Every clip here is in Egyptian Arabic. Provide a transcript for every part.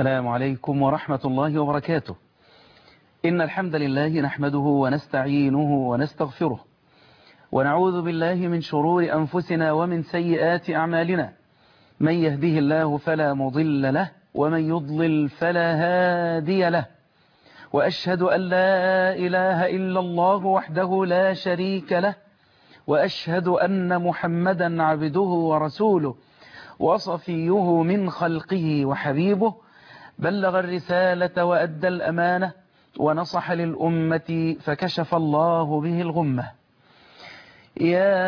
السلام عليكم ورحمة الله وبركاته إن الحمد لله نحمده ونستعينه ونستغفره ونعوذ بالله من شرور أنفسنا ومن سيئات أعمالنا من يهده الله فلا مضل له ومن يضلل فلا هادي له وأشهد أن لا إله إلا الله وحده لا شريك له وأشهد أن محمدا عبده ورسوله وصفيه من خلقه وحبيبه بلغ الرسالة وأدى الأمانة ونصح للأمة فكشف الله به الغمة يا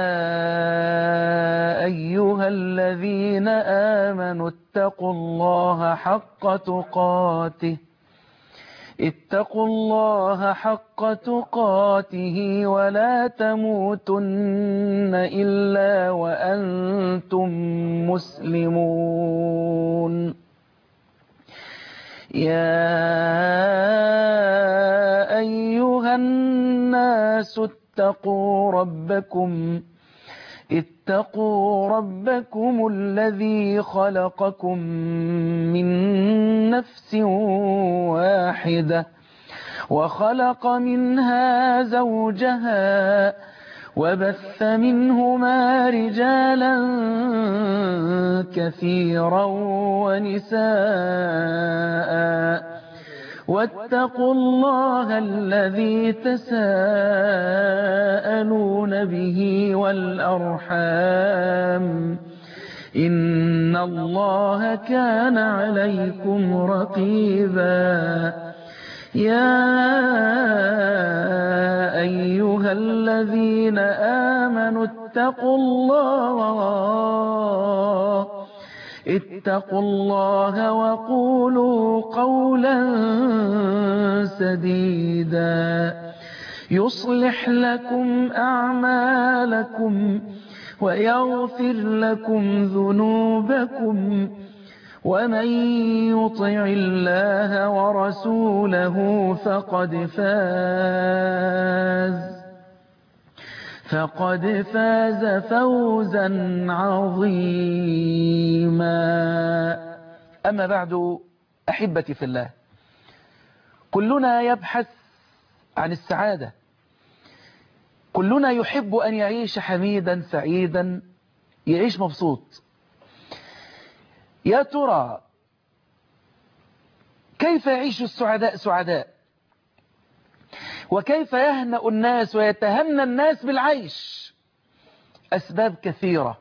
أيها الذين آمنوا اتقوا الله حق تقاته اتقوا الله حق تقاته ولا تموتن إلا وأنتم مسلمون يا أيها الناس اتقوا ربكم اتقوا ربكم الذي خلقكم من نفس واحدة وخلق منها زوجها وبث منهما رجالا كثيرا ونساء واتقوا الله الذي تساءلون به والأرحام إن الله كان عليكم رقيبا يا أيها الذين آمنوا اتقوا الله اتقوا الله وقولوا قولا سديدا يصلح لكم أعمالكم ويغفر لكم ذنوبكم ومن يطع الله ورسوله فقد فاز فقد فاز فوزا عظيما أما بعد أحبتي في الله كلنا يبحث عن السعادة كلنا يحب أن يعيش حميدا سعيدا يعيش مبسوط يا ترى كيف يعيش السعداء سعداء وكيف يهنأ الناس ويتهنى الناس بالعيش أسباب كثيرة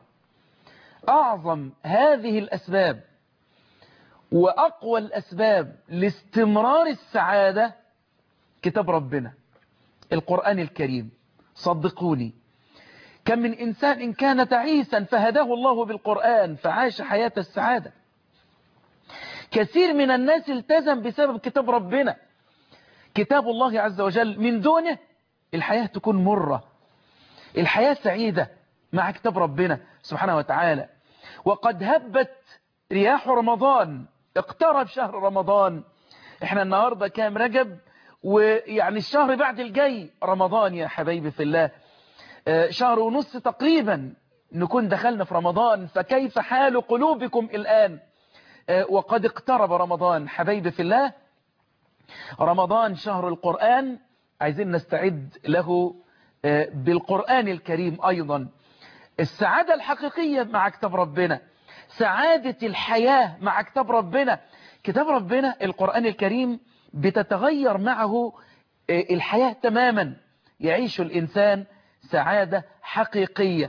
أعظم هذه الأسباب وأقوى الأسباب لاستمرار السعادة كتاب ربنا القرآن الكريم صدقوني كم من إنسان إن كان تعيسا فهداه الله بالقرآن فعاش حياة السعادة كثير من الناس التزم بسبب كتاب ربنا كتاب الله عز وجل من دونه الحياة تكون مرة الحياة سعيدة مع كتاب ربنا سبحانه وتعالى وقد هبت رياح رمضان اقترب شهر رمضان احنا النهاردة كام رجب ويعني الشهر بعد الجاي رمضان يا حبايبي في الله شهر ونص تقريبا نكون دخلنا في رمضان فكيف حال قلوبكم الآن وقد اقترب رمضان حبايبي في الله رمضان شهر القرآن عايزين نستعد له بالقرآن الكريم أيضا السعادة الحقيقية مع كتاب ربنا سعادة الحياة مع كتاب ربنا كتاب ربنا القرآن الكريم بتتغير معه الحياة تماما يعيش الإنسان سعادة حقيقية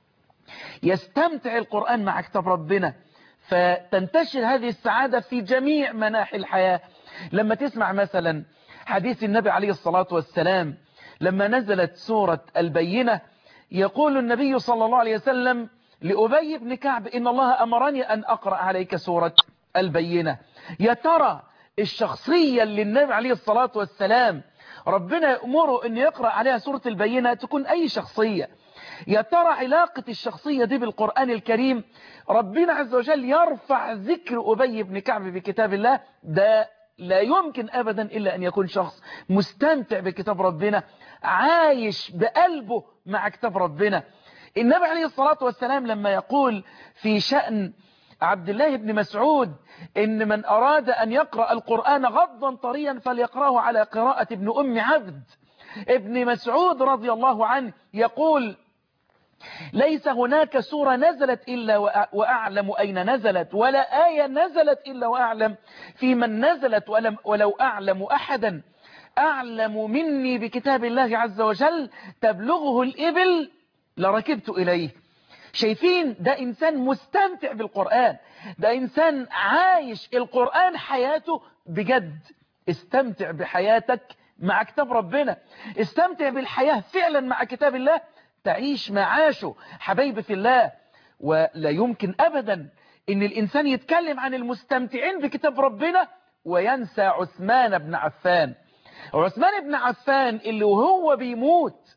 يستمتع القرآن مع كتاب ربنا فتنتشر هذه السعادة في جميع مناحي الحياة لما تسمع مثلا حديث النبي عليه الصلاة والسلام لما نزلت سورة البينة يقول النبي صلى الله عليه وسلم لأبي بن كعب إن الله أمرني أن أقرأ عليك سورة البينة يا ترى الشخصية اللي النبي عليه الصلاة والسلام ربنا يأمره أن يقرأ عليها سورة البينة تكون أي شخصية يا ترى علاقة الشخصية دي بالقرآن الكريم ربنا عز وجل يرفع ذكر أبي بن كعب بكتاب الله ده لا يمكن أبدا إلا أن يكون شخص مستمتع بكتاب ربنا عايش بقلبه مع كتاب ربنا النبي عليه الصلاة والسلام لما يقول في شأن عبد الله بن مسعود إن من أراد أن يقرأ القرآن غضا طريا فليقرأه على قراءة ابن أم عبد ابن مسعود رضي الله عنه يقول ليس هناك سورة نزلت إلا وأعلم أين نزلت ولا آية نزلت إلا وأعلم في من نزلت ولم ولو أعلم أحدا أعلم مني بكتاب الله عز وجل تبلغه الإبل لركبت إليه شايفين ده إنسان مستمتع بالقرآن ده إنسان عايش القرآن حياته بجد استمتع بحياتك مع كتاب ربنا استمتع بالحياة فعلا مع كتاب الله تعيش معاشه حبايبي في الله ولا يمكن أبدا إن الإنسان يتكلم عن المستمتعين بكتاب ربنا وينسى عثمان بن عفان عثمان بن عفان اللي وهو بيموت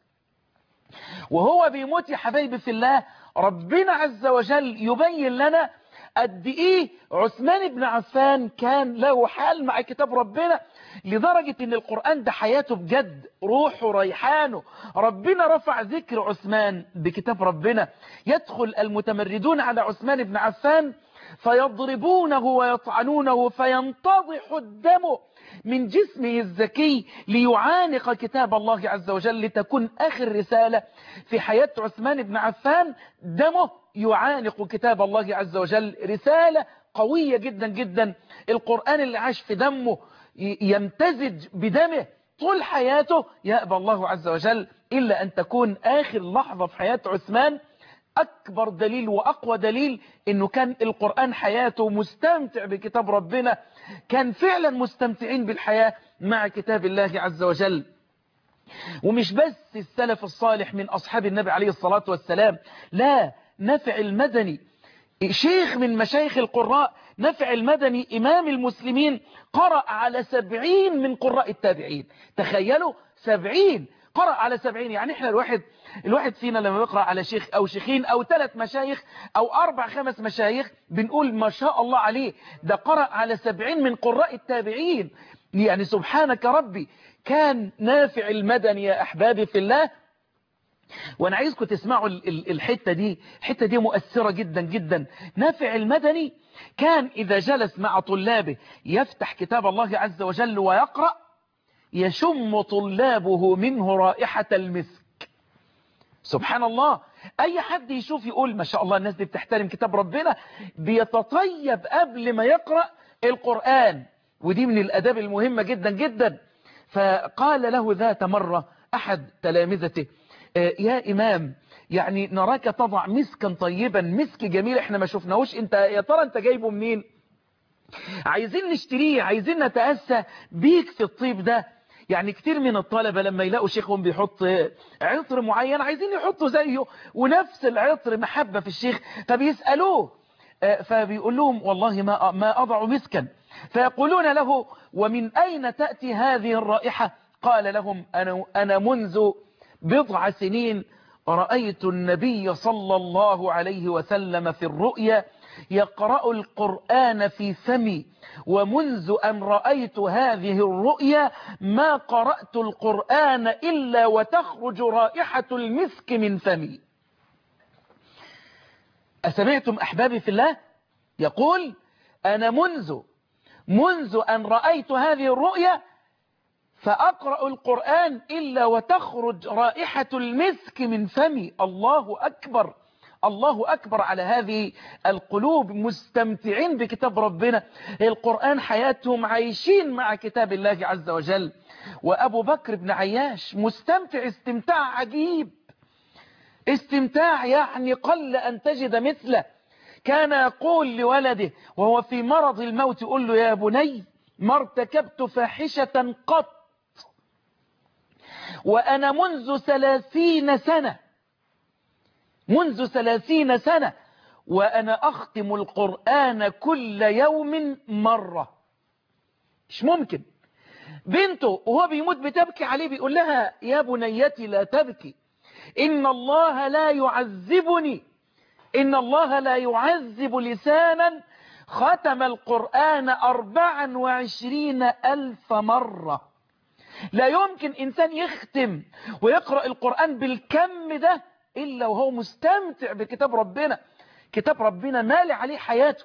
وهو بيموت يا حبايبي في الله ربنا عز وجل يبين لنا قد ايه عثمان بن عفان كان له حال مع كتاب ربنا لدرجة ان القرآن ده حياته بجد روحه ريحانه ربنا رفع ذكر عثمان بكتاب ربنا يدخل المتمردون على عثمان بن عفان فيضربونه ويطعنونه فينتضح الدم من جسمه الذكي ليعانق كتاب الله عز وجل لتكون آخر رسالة في حياة عثمان بن عفان دمه يعانق كتاب الله عز وجل رسالة قوية جدا جدا القرآن اللي عاش في دمه يمتزج بدمه طول حياته يأبى الله عز وجل إلا أن تكون آخر لحظة في حياة عثمان أكبر دليل وأقوى دليل أنه كان القرآن حياته مستمتع بكتاب ربنا كان فعلا مستمتعين بالحياة مع كتاب الله عز وجل ومش بس السلف الصالح من أصحاب النبي عليه الصلاة والسلام لا نفع المدني شيخ من مشايخ القراء نفع المدني إمام المسلمين قرأ على سبعين من قراء التابعين تخيلوا سبعين قرأ على سبعين يعني احنا الواحد الواحد فينا لما يقرأ على شيخ أو شيخين أو ثلاث مشايخ أو أربع خمس مشايخ بنقول ما شاء الله عليه ده قرأ على سبعين من قراء التابعين يعني سبحانك ربي كان نافع المدني يا أحبابي في الله وانا عايزكم تسمعوا الحتة دي الحتة دي مؤثرة جدا جدا نافع المدني كان إذا جلس مع طلابه يفتح كتاب الله عز وجل ويقرأ يشم طلابه منه رائحة المسك سبحان الله أي حد يشوف يقول ما شاء الله الناس دي بتحترم كتاب ربنا بيتطيب قبل ما يقرأ القرآن ودي من الأداب المهمة جدا جدا فقال له ذات مرة أحد تلامذته يا إمام يعني نراك تضع مسكا طيبا مسك جميل احنا ما شفناهوش انت يا ترى انت جايبه منين عايزين نشتريه عايزين نتأسى بيك في الطيب ده يعني كتير من الطلبة لما يلاقوا شيخهم بيحط عطر معين عايزين يحطوا زيه ونفس العطر محبة في الشيخ فبيسألوه فبيقول لهم والله ما ما أضع مسكا فيقولون له ومن أين تأتي هذه الرائحة قال لهم أنا, أنا منذ بضع سنين رأيت النبي صلى الله عليه وسلم في الرؤيا يقرأ القرآن في فمي ومنذ أن رأيت هذه الرؤيا ما قرأت القرآن إلا وتخرج رائحة المسك من فمي أسمعتم أحبابي في الله يقول أنا منذ منذ أن رأيت هذه الرؤيا فأقرأ القرآن إلا وتخرج رائحة المسك من فمي الله أكبر الله أكبر على هذه القلوب مستمتعين بكتاب ربنا القرآن حياتهم عايشين مع كتاب الله عز وجل وأبو بكر بن عياش مستمتع استمتاع عجيب استمتاع يعني قل أن تجد مثله كان يقول لولده وهو في مرض الموت يقول له يا بني ما ارتكبت فاحشة قط وأنا منذ ثلاثين سنة منذ ثلاثين سنة وأنا أختم القرآن كل يوم مرة مش ممكن بنته وهو بيموت بتبكي عليه بيقول لها يا بنيتي لا تبكي إن الله لا يعذبني إن الله لا يعذب لسانا ختم القرآن أربعا وعشرين ألف مرة لا يمكن إنسان يختم ويقرأ القرآن بالكم ده إلا وهو مستمتع بكتاب ربنا كتاب ربنا مالي عليه حياته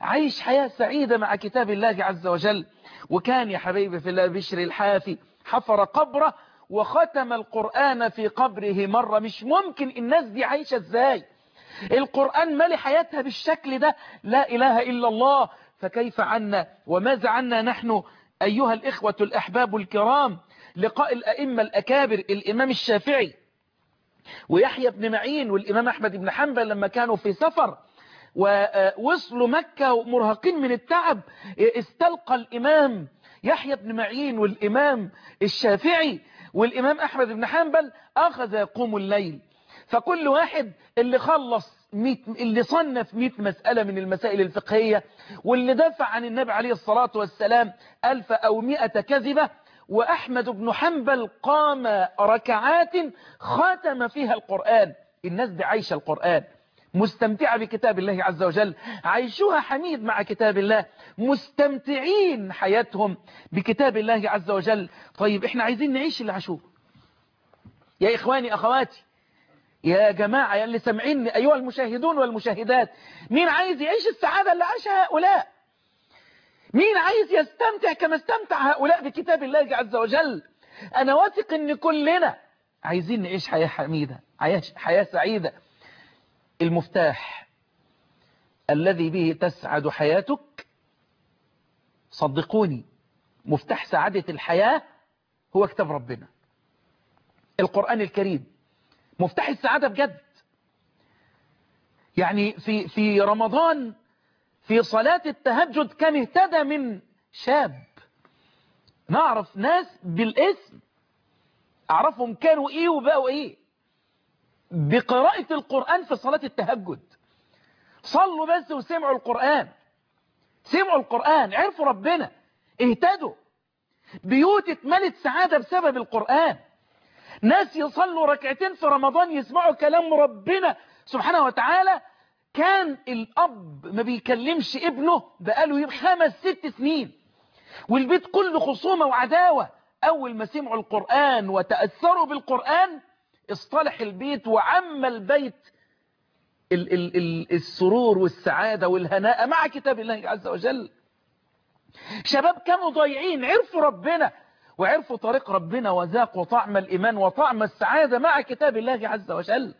عيش حياة سعيدة مع كتاب الله عز وجل وكان يا حبيبي في الله بشر الحافي حفر قبره وختم القرآن في قبره مرة مش ممكن الناس دي عايشة ازاي القرآن مالي حياتها بالشكل ده لا إله إلا الله فكيف عنا وماذا عنا نحن أيها الإخوة الأحباب الكرام لقاء الأئمة الأكابر الإمام الشافعي ويحيى بن معين والإمام أحمد بن حنبل لما كانوا في سفر ووصلوا مكة مرهقين من التعب استلقى الإمام يحيى بن معين والإمام الشافعي والإمام أحمد بن حنبل أخذ يقوم الليل فكل واحد اللي خلص ميت اللي صنف 100 مسألة من المسائل الفقهية واللي دافع عن النبي عليه الصلاة والسلام ألف أو مئة كذبة وأحمد بن حنبل قام ركعات ختم فيها القرآن الناس دي عايشة القرآن مستمتعة بكتاب الله عز وجل عايشوها حميد مع كتاب الله مستمتعين حياتهم بكتاب الله عز وجل طيب احنا عايزين نعيش اللي عاشوه يا إخواني أخواتي يا جماعة يا اللي سمعيني أيها المشاهدون والمشاهدات مين عايز يعيش السعادة اللي عاشها هؤلاء مين عايز يستمتع كما استمتع هؤلاء بكتاب الله عز وجل أنا واثق أن كلنا عايزين نعيش حياة حميدة حياة سعيدة المفتاح الذي به تسعد حياتك صدقوني مفتاح سعادة الحياة هو كتاب ربنا القرآن الكريم مفتاح السعادة بجد يعني في في رمضان في صلاة التهجد كان اهتدى من شاب نعرف ناس بالاسم اعرفهم كانوا ايه وبقوا ايه بقراءة القرآن في صلاة التهجد صلوا بس وسمعوا القرآن سمعوا القرآن عرفوا ربنا اهتدوا بيوت اتملت سعادة بسبب القرآن ناس يصلوا ركعتين في رمضان يسمعوا كلام ربنا سبحانه وتعالى كان الأب ما بيكلمش ابنه بقاله خمس ست سنين والبيت كله خصومة وعداوة أول ما سمعوا القرآن وتأثروا بالقرآن اصطلح البيت وعم البيت ال ال ال السرور والسعادة والهناء مع كتاب الله عز وجل شباب كانوا ضايعين عرفوا ربنا وعرفوا طريق ربنا وذاقوا طعم الإيمان وطعم السعادة مع كتاب الله عز وجل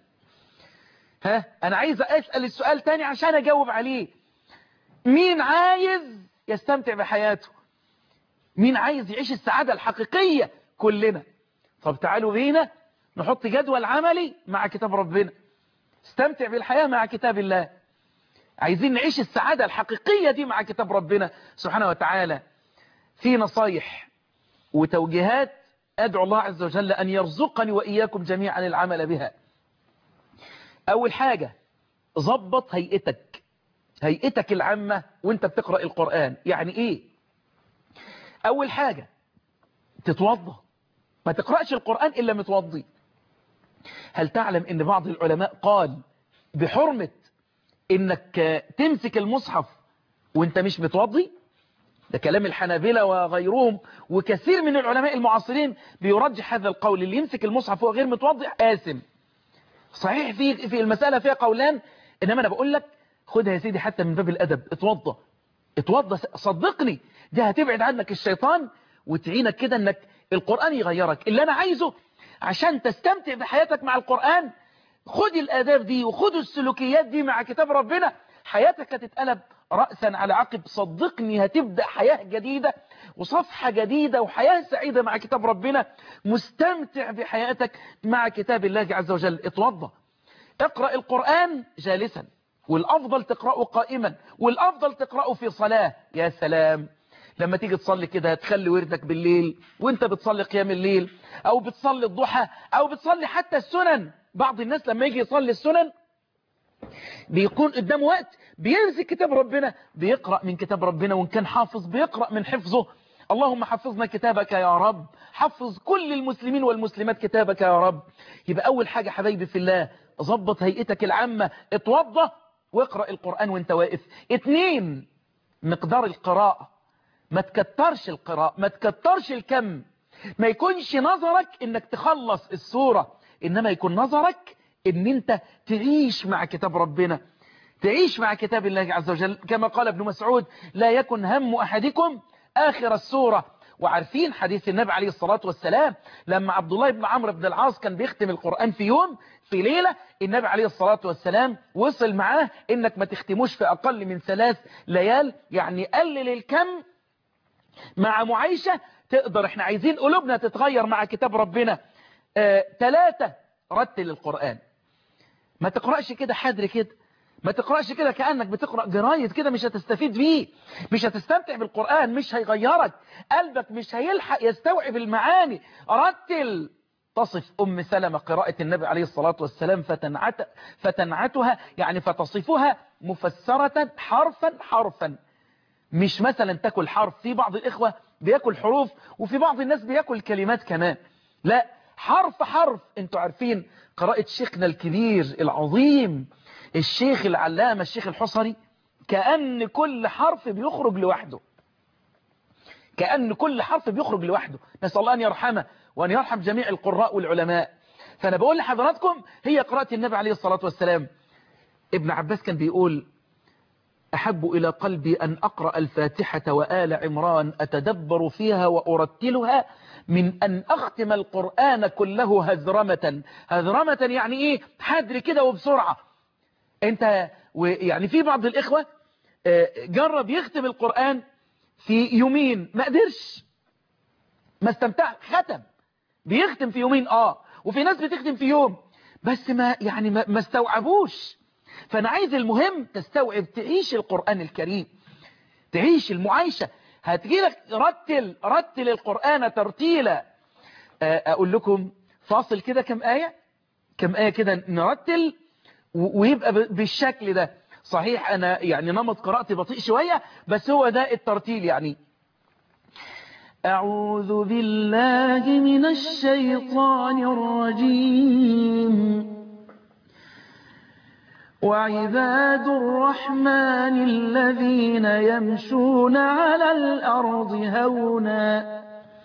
ها أنا عايز أسأل السؤال تاني عشان أجاوب عليه مين عايز يستمتع بحياته مين عايز يعيش السعادة الحقيقية كلنا طب تعالوا بينا نحط جدول عملي مع كتاب ربنا استمتع بالحياة مع كتاب الله عايزين نعيش السعادة الحقيقية دي مع كتاب ربنا سبحانه وتعالى في نصايح وتوجيهات أدعو الله عز وجل أن يرزقني وإياكم جميعا العمل بها أول حاجة ضبط هيئتك هيئتك العامة وانت بتقرأ القرآن يعني إيه أول حاجة تتوضى ما تقرأش القرآن إلا متوضي هل تعلم ان بعض العلماء قال بحرمة انك تمسك المصحف وانت مش متوضي ده كلام الحنابلة وغيرهم وكثير من العلماء المعاصرين بيرجح هذا القول اللي يمسك المصحف وهو غير متوضي آثم صحيح في في المسألة فيها قولان انما انا بقول لك خدها يا سيدي حتى من باب الادب اتوضى اتوضى صدقني دي هتبعد عنك الشيطان وتعينك كده انك القرآن يغيرك اللي انا عايزه عشان تستمتع بحياتك مع القرآن خد الآداب دي وخد السلوكيات دي مع كتاب ربنا حياتك هتتقلب رأسا على عقب صدقني هتبدأ حياة جديدة وصفحة جديدة وحياة سعيدة مع كتاب ربنا مستمتع بحياتك مع كتاب الله عز وجل اتوضى اقرأ القرآن جالسا والأفضل تقرأه قائما والأفضل تقرأه في صلاة يا سلام لما تيجي تصلي كده تخلي وردك بالليل وانت بتصلي قيام الليل او بتصلي الضحى او بتصلي حتى السنن بعض الناس لما يجي يصلي السنن بيكون قدام وقت بيمسك كتاب ربنا بيقرأ من كتاب ربنا وان كان حافظ بيقرأ من حفظه اللهم حفظنا كتابك يا رب حفظ كل المسلمين والمسلمات كتابك يا رب يبقى اول حاجة حبايبي في الله ظبط هيئتك العامة اتوضى واقرأ القرآن وانت واقف اتنين مقدار القراءة ما تكترش القراءة ما تكترش الكم ما يكونش نظرك انك تخلص السورة انما يكون نظرك ان انت تعيش مع كتاب ربنا تعيش مع كتاب الله عز وجل كما قال ابن مسعود لا يكن هم أحدكم آخر السورة وعارفين حديث النبي عليه الصلاة والسلام لما عبد الله بن عمرو بن العاص كان بيختم القرآن في يوم في ليلة النبي عليه الصلاة والسلام وصل معاه انك ما تختموش في اقل من ثلاث ليال يعني قلل الكم مع معايشة تقدر احنا عايزين قلوبنا تتغير مع كتاب ربنا ثلاثة آه رتل القرآن ما تقرأش كده حدر كده ما تقرأش كده كأنك بتقرأ جرايد كده مش هتستفيد بيه مش هتستمتع بالقرآن مش هيغيرك قلبك مش هيلحق يستوعب المعاني رتل تصف أم سلمة قراءة النبي عليه الصلاة والسلام فتنعت فتنعتها يعني فتصفها مفسرة حرفا حرفا مش مثلا تاكل حرف في بعض الإخوة بياكل حروف وفي بعض الناس بياكل كلمات كمان لا حرف حرف انتوا عارفين قراءة شيخنا الكبير العظيم الشيخ العلامة الشيخ الحصري كأن كل حرف بيخرج لوحده كأن كل حرف بيخرج لوحده نسأل الله أن يرحمه وأن يرحم جميع القراء والعلماء فأنا بقول لحضراتكم هي قراءة النبي عليه الصلاة والسلام ابن عباس كان بيقول أحب إلى قلبي أن أقرأ الفاتحة وآل عمران أتدبر فيها وأرتلها من أن أختم القرآن كله هذرمة هذرمة يعني إيه حدر كده وبسرعة أنت يعني في بعض الإخوة جرب يختم القرآن في يومين ما قدرش ما استمتع ختم بيختم في يومين آه وفي ناس بتختم في يوم بس ما يعني ما, ما استوعبوش فأنا عايز المهم تستوعب تعيش القرآن الكريم تعيش المعايشة هتجيلك رتل رتل القرآن ترتيلا أقول لكم فاصل كده كم آية كم آية كده نرتل ويبقى بالشكل ده صحيح أنا يعني نمط قراءتي بطيء شوية بس هو ده الترتيل يعني أعوذ بالله من الشيطان الرجيم وعباد الرحمن الذين يمشون على الأرض هونا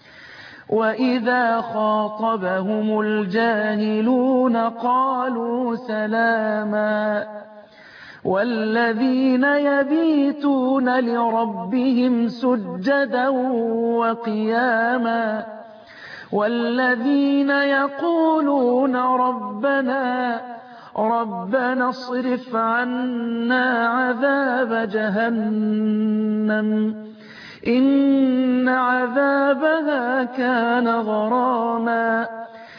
وإذا خاطبهم الجاهلون قالوا سلاما والذين يبيتون لربهم سجدا وقياما والذين يقولون ربنا ربنا اصرف عنا عذاب جهنم إن عذابها كان غراما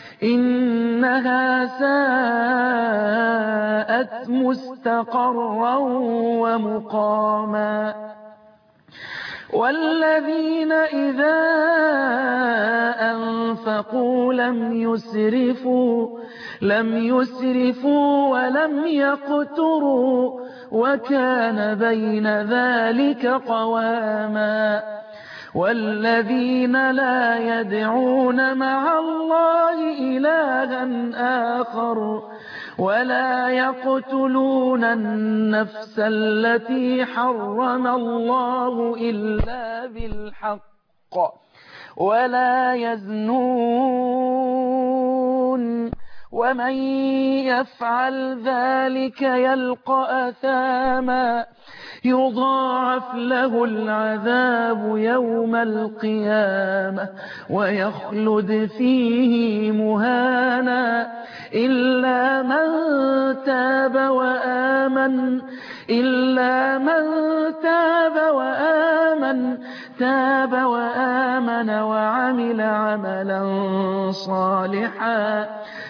إنها ساءت مستقرا ومقاما والذين إذا أنفقوا لم يسرفوا لم يسرفوا ولم يقتروا وكان بين ذلك قواما والذين لا يدعون مع الله إلها آخر ولا يقتلون النفس التي حرم الله إلا بالحق ولا يزنون ومن يفعل ذلك يلقى أثاما يضاعف له العذاب يوم القيامة ويخلد فيه مهانا إلا من تاب وآمن إلا من تاب وآمن تاب وآمن وعمل عملا صالحا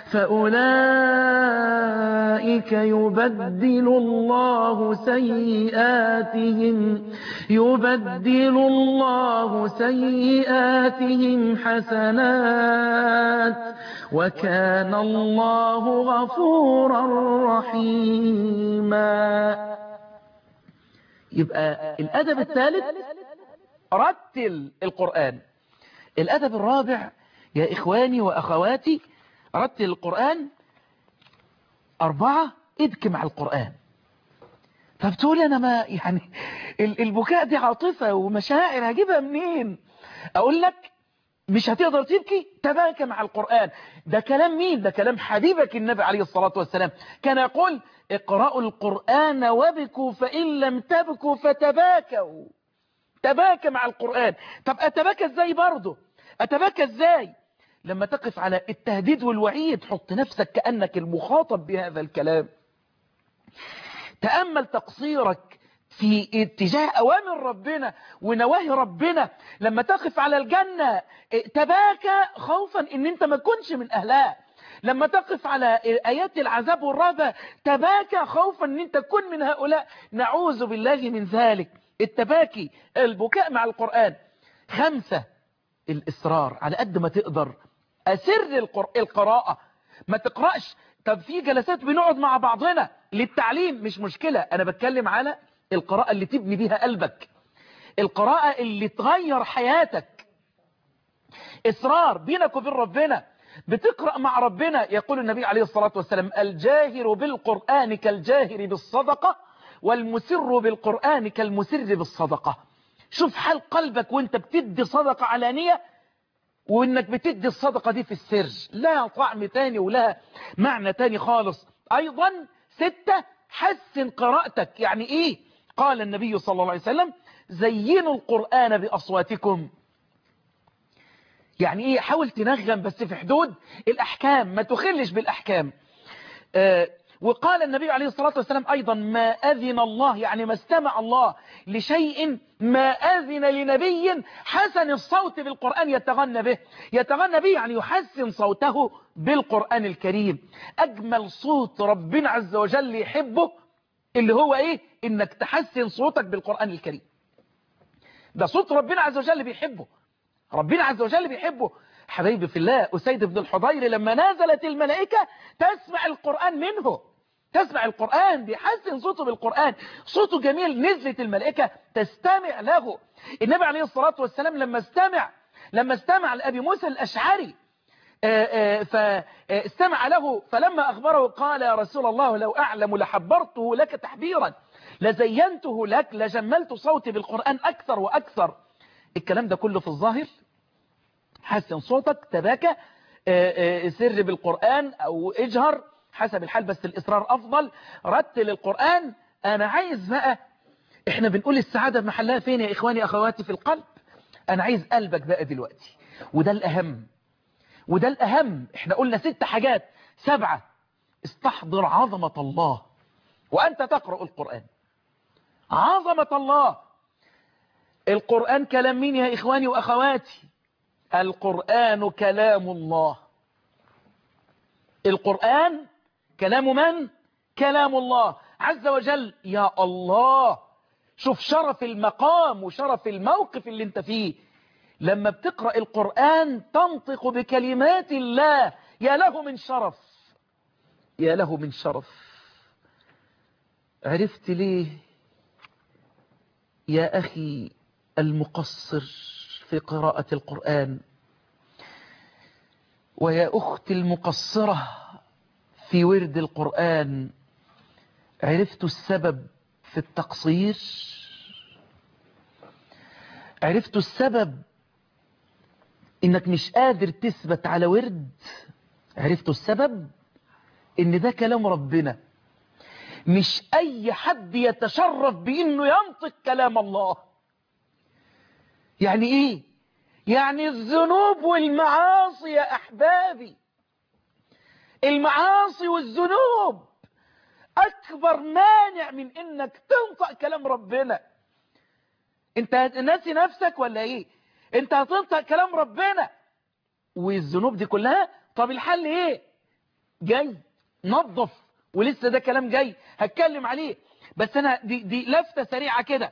فأولئك يبدل الله سيئاتهم يبدل الله سيئاتهم حسنات وكان الله غفورا رحيما يبقى الأدب الثالث رتل القرآن الأدب الرابع يا إخواني وأخواتي رتل القرآن أربعة ابكي مع القرآن فبتقول أنا ما يعني البكاء دي عاطفة ومشاعر هجيبها منين أقول لك مش هتقدر تبكي تباكى مع القرآن ده كلام مين ده كلام حبيبك النبي عليه الصلاة والسلام كان يقول اقرأوا القرآن وبكوا فإن لم تبكوا فتباكوا تباكى مع القرآن طب أتباكى ازاي برضه أتباكى ازاي لما تقف على التهديد والوعيد حط نفسك كأنك المخاطب بهذا الكلام تأمل تقصيرك في اتجاه أوامر ربنا ونواهي ربنا لما تقف على الجنة تباكى خوفا ان انت ما تكونش من أهلها لما تقف على آيات العذاب والرهبة تباكى خوفا ان انت تكون من هؤلاء نعوذ بالله من ذلك التباكي البكاء مع القرآن خمسة الإصرار على قد ما تقدر أسر القراءة ما تقرأش طب في جلسات بنقعد مع بعضنا للتعليم مش مشكلة أنا بتكلم على القراءة اللي تبني بيها قلبك القراءة اللي تغير حياتك إصرار بينك وبين ربنا بتقرأ مع ربنا يقول النبي عليه الصلاة والسلام الجاهر بالقرآن كالجاهر بالصدقة والمسر بالقرآن كالمسر بالصدقة شوف حال قلبك وانت بتدي صدقة علانية وانك بتدي الصدقة دي في السر لها طعم تاني ولها معنى تاني خالص ايضا ستة حسن قراءتك يعني ايه قال النبي صلى الله عليه وسلم زينوا القرآن بأصواتكم يعني ايه حاول تنغم بس في حدود الاحكام ما تخلش بالاحكام آه وقال النبي عليه الصلاة والسلام أيضا ما أذن الله يعني ما استمع الله لشيء ما أذن لنبي حسن الصوت بالقرآن يتغنى به يتغنى به يعني يحسن صوته بالقرآن الكريم أجمل صوت ربنا عز وجل يحبه اللي هو إيه إنك تحسن صوتك بالقرآن الكريم ده صوت ربنا عز وجل بيحبه ربنا عز وجل بيحبه حبيبي في الله أسيد بن الحضير لما نزلت الملائكة تسمع القرآن منه تسمع القرآن بيحسن صوته بالقرآن صوته جميل نزلت الملائكة تستمع له النبي عليه الصلاة والسلام لما استمع لما استمع لأبي موسى الأشعري فاستمع له فلما أخبره قال يا رسول الله لو أعلم لحبرته لك تحبيرا لزينته لك لجملت صوتي بالقرآن أكثر وأكثر الكلام ده كله في الظاهر حسن صوتك تباكى سر بالقرآن أو اجهر حسب الحال بس الإصرار أفضل رتل القرآن أنا عايز بقى إحنا بنقول السعادة محلها فين يا إخواني أخواتي في القلب أنا عايز قلبك بقى دلوقتي وده الأهم وده الأهم إحنا قلنا ست حاجات سبعة استحضر عظمة الله وأنت تقرأ القرآن عظمة الله القرآن كلام مين يا إخواني وأخواتي القرآن كلام الله القرآن كلام من؟ كلام الله عز وجل يا الله شوف شرف المقام وشرف الموقف اللي انت فيه لما بتقرأ القرآن تنطق بكلمات الله يا له من شرف يا له من شرف عرفت ليه يا أخي المقصر في قراءة القرآن ويا أختي المقصرة في ورد القرآن عرفت السبب في التقصير عرفت السبب انك مش قادر تثبت على ورد عرفت السبب ان ده كلام ربنا مش اي حد يتشرف بانه ينطق كلام الله يعني ايه يعني الذنوب والمعاصي يا احبابي المعاصي والذنوب اكبر مانع من انك تنطق كلام ربنا انت ناسي نفسك ولا ايه انت هتنطق كلام ربنا والذنوب دي كلها طب الحل ايه جاي نظف ولسه ده كلام جاي هتكلم عليه بس انا دي, دي لفتة سريعة كده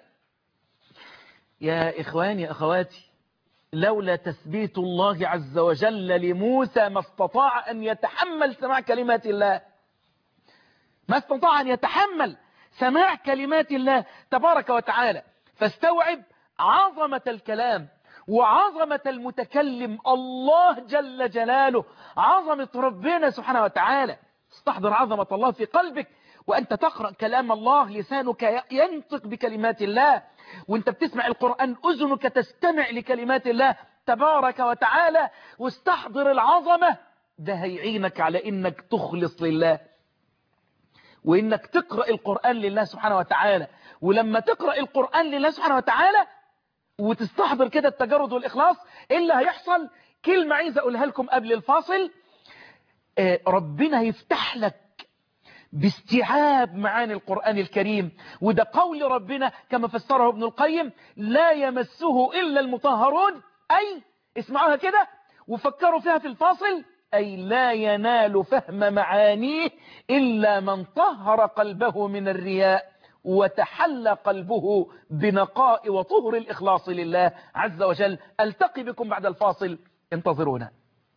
يا اخواني يا اخواتي لولا تثبيت الله عز وجل لموسى ما استطاع ان يتحمل سماع كلمات الله ما استطاع ان يتحمل سماع كلمات الله تبارك وتعالى فاستوعب عظمة الكلام وعظمة المتكلم الله جل جلاله عظمة ربنا سبحانه وتعالى استحضر عظمة الله في قلبك وأنت تقرأ كلام الله لسانك ينطق بكلمات الله وانت بتسمع القرآن أذنك تستمع لكلمات الله تبارك وتعالى واستحضر العظمة ده هيعينك على انك تخلص لله وانك تقرأ القرآن لله سبحانه وتعالى ولما تقرأ القرآن لله سبحانه وتعالى وتستحضر كده التجرد والإخلاص إيه اللي هيحصل كلمة عايز أقولها لكم قبل الفاصل آه، ربنا يفتح لك باستيعاب معاني القرآن الكريم وده قول ربنا كما فسره ابن القيم لا يمسه إلا المطهرون أي اسمعوها كده وفكروا فيها في الفاصل أي لا ينال فهم معانيه إلا من طهر قلبه من الرياء وتحلى قلبه بنقاء وطهر الإخلاص لله عز وجل ألتقي بكم بعد الفاصل انتظرونا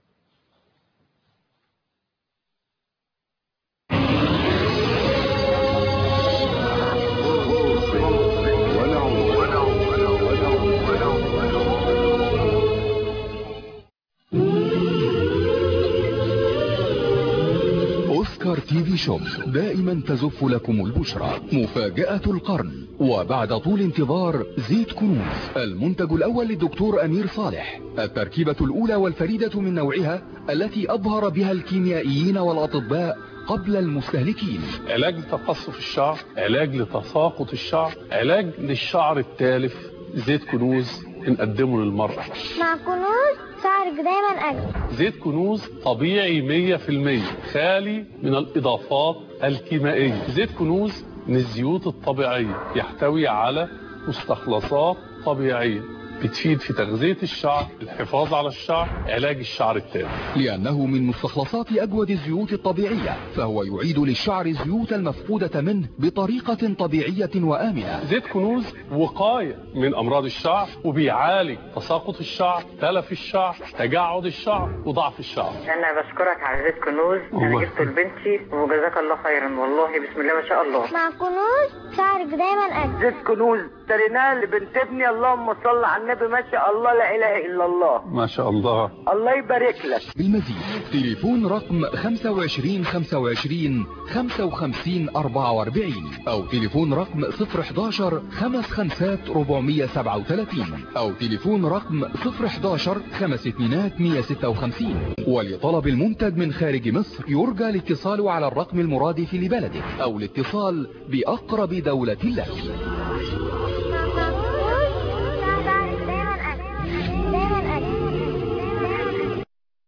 أوسكار تي في شوب دائما تزف لكم البشرى مفاجأة القرن وبعد طول انتظار زيت كنوز المنتج الأول للدكتور أمير صالح التركيبة الأولى والفريدة من نوعها التي أظهر بها الكيميائيين والأطباء قبل المستهلكين علاج لتقصف الشعر علاج لتساقط الشعر علاج للشعر التالف زيت كنوز بنقدمه للمرأة مع كنوز شعرك دايما أجمل زيت كنوز طبيعي 100% خالي من الإضافات الكيميائية زيت كنوز من الزيوت الطبيعية يحتوي على مستخلصات طبيعية بتفيد في تغذية الشعر الحفاظ على الشعر علاج الشعر التالف لأنه من مستخلصات أجود الزيوت الطبيعية فهو يعيد للشعر الزيوت المفقودة منه بطريقة طبيعية وآمنة زيت كنوز وقاية من أمراض الشعر وبيعالج تساقط الشعر تلف الشعر تجعد الشعر وضعف الشعر انا بشكرك على زيت كنوز الله. انا جبته لبنتي وجزاك الله خيرا والله بسم الله ما شاء الله مع كنوز شعرك دايما أجمل زيت كنوز اشتريناه لبنت ابني اللهم صل على النبي ما شاء الله لا اله الا الله ما شاء الله الله يبارك لك بالمزيد تليفون رقم 25 25 55 44 أو تليفون رقم 011 55 437 أو تليفون رقم 011 52 156 ولطلب المنتج من خارج مصر يرجى الاتصال على الرقم المرادف لبلدك أو الاتصال بأقرب دولة لك مع كنوز شعرك دايما أجمل دايما أجمل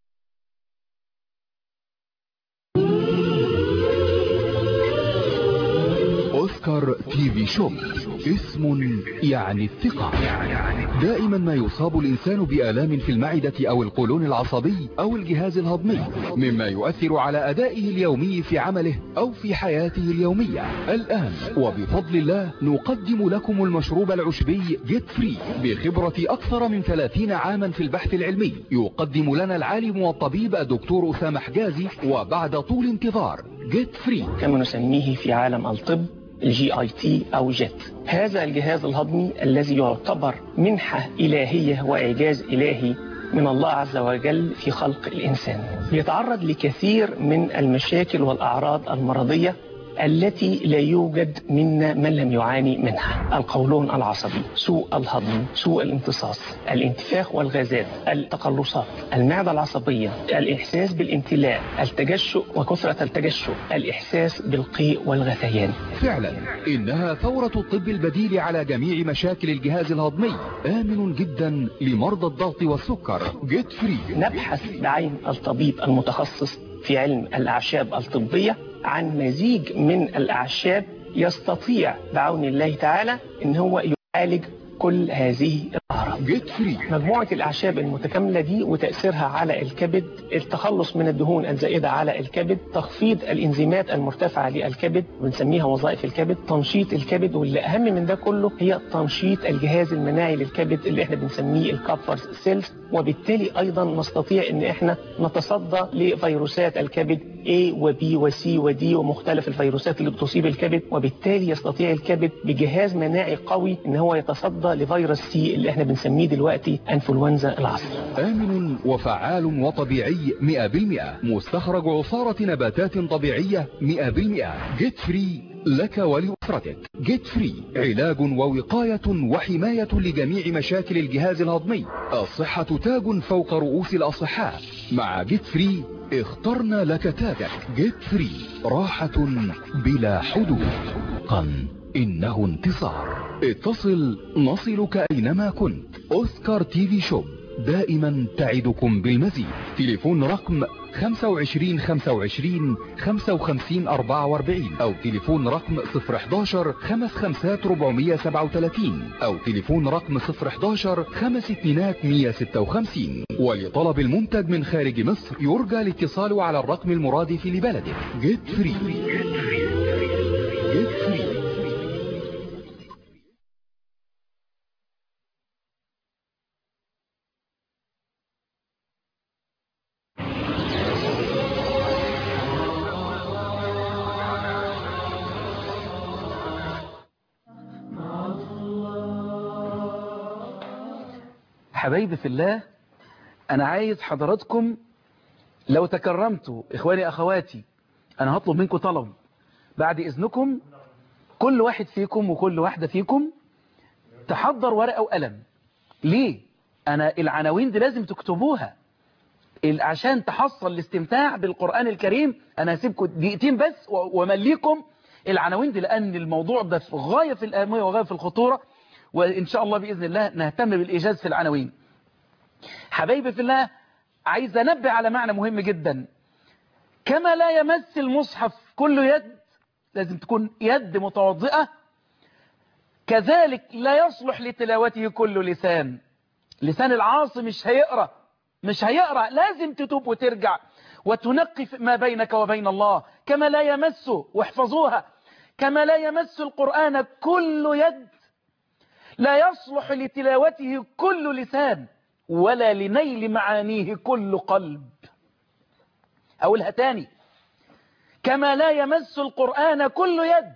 أوسكار تي في شوب اسم يعني الثقة دائما ما يصاب الإنسان بآلام في المعدة أو القولون العصبي أو الجهاز الهضمي مما يؤثر على أدائه اليومي في عمله أو في حياته اليومية الآن وبفضل الله نقدم لكم المشروب العشبي جيت فري بخبرة أكثر من 30 عاما في البحث العلمي يقدم لنا العالم والطبيب الدكتور أسامة حجازي وبعد طول انتظار جيت فري كما نسميه في عالم الطب الجي اي تي او جيت هذا الجهاز الهضمي الذي يعتبر منحة إلهية وإعجاز إلهي من الله عز وجل في خلق الإنسان يتعرض لكثير من المشاكل والأعراض المرضية التي لا يوجد منا من لم يعاني منها القولون العصبي سوء الهضم سوء الامتصاص الانتفاخ والغازات التقلصات المعدة العصبية الإحساس بالامتلاء التجشؤ وكثرة التجشؤ الإحساس بالقيء والغثيان فعلا إنها ثورة الطب البديل على جميع مشاكل الجهاز الهضمي آمن جدا لمرضى الضغط والسكر جيت فري نبحث بعين الطبيب المتخصص في علم الأعشاب الطبية عن مزيج من الأعشاب يستطيع بعون الله تعالى ان هو يعالج كل هذه الأعراض جيت فري مجموعة الأعشاب المتكاملة دي وتأثيرها على الكبد التخلص من الدهون الزائدة على الكبد تخفيض الإنزيمات المرتفعة للكبد بنسميها وظائف الكبد تنشيط الكبد واللي أهم من ده كله هي تنشيط الجهاز المناعي للكبد اللي احنا بنسميه الكابفر سيلز وبالتالي أيضا نستطيع ان احنا نتصدى لفيروسات الكبد A و B و C و D ومختلف الفيروسات اللي بتصيب الكبد وبالتالي يستطيع الكبد بجهاز مناعي قوي ان هو يتصدى لفيروس سي اللي احنا بنسميه دلوقتي انفلونزا العصر آمن وفعال وطبيعي 100% مستخرج عصارة نباتات طبيعية 100% جيت فري لك ولأسرتك جيت فري علاج ووقاية وحماية لجميع مشاكل الجهاز الهضمي الصحة تاج فوق رؤوس الأصحاء مع جيت فري اخترنا لك تاجك جيت فري راحة بلا حدود قن إنه انتصار اتصل نصلك أينما كنت أوسكار تي في شوب دائما تعدكم بالمزيد تليفون رقم 25 25 55 44 او تليفون رقم 011 55 437 او تليفون رقم 011 5 اتنينات 156 ولطلب المنتج من خارج مصر يرجى الاتصال على الرقم المرادف لبلده جيت فري جيت فري حبايبي في الله أنا عايز حضراتكم لو تكرمتوا إخواني أخواتي أنا هطلب منكم طلب بعد إذنكم كل واحد فيكم وكل واحدة فيكم تحضر ورقة وقلم ليه؟ أنا العناوين دي لازم تكتبوها ال- عشان تحصل الاستمتاع بالقرآن الكريم أنا هسيبكم دقيقتين بس و- ومليكم العناوين دي لأن الموضوع ده في غاية في الأهمية وغاية في الخطورة وإن شاء الله بإذن الله نهتم بالإيجاز في العناوين حبايبي في الله عايز أنبه على معنى مهم جدا كما لا يمس المصحف كل يد لازم تكون يد متوضئة كذلك لا يصلح لتلاوته كل لسان لسان العاصي مش هيقرأ مش هيقرأ لازم تتوب وترجع وتنقي ما بينك وبين الله كما لا يمسه واحفظوها كما لا يمس القرآن كل يد لا يصلح لتلاوته كل لسان ولا لنيل معانيه كل قلب أقولها تاني كما لا يمس القرآن كل يد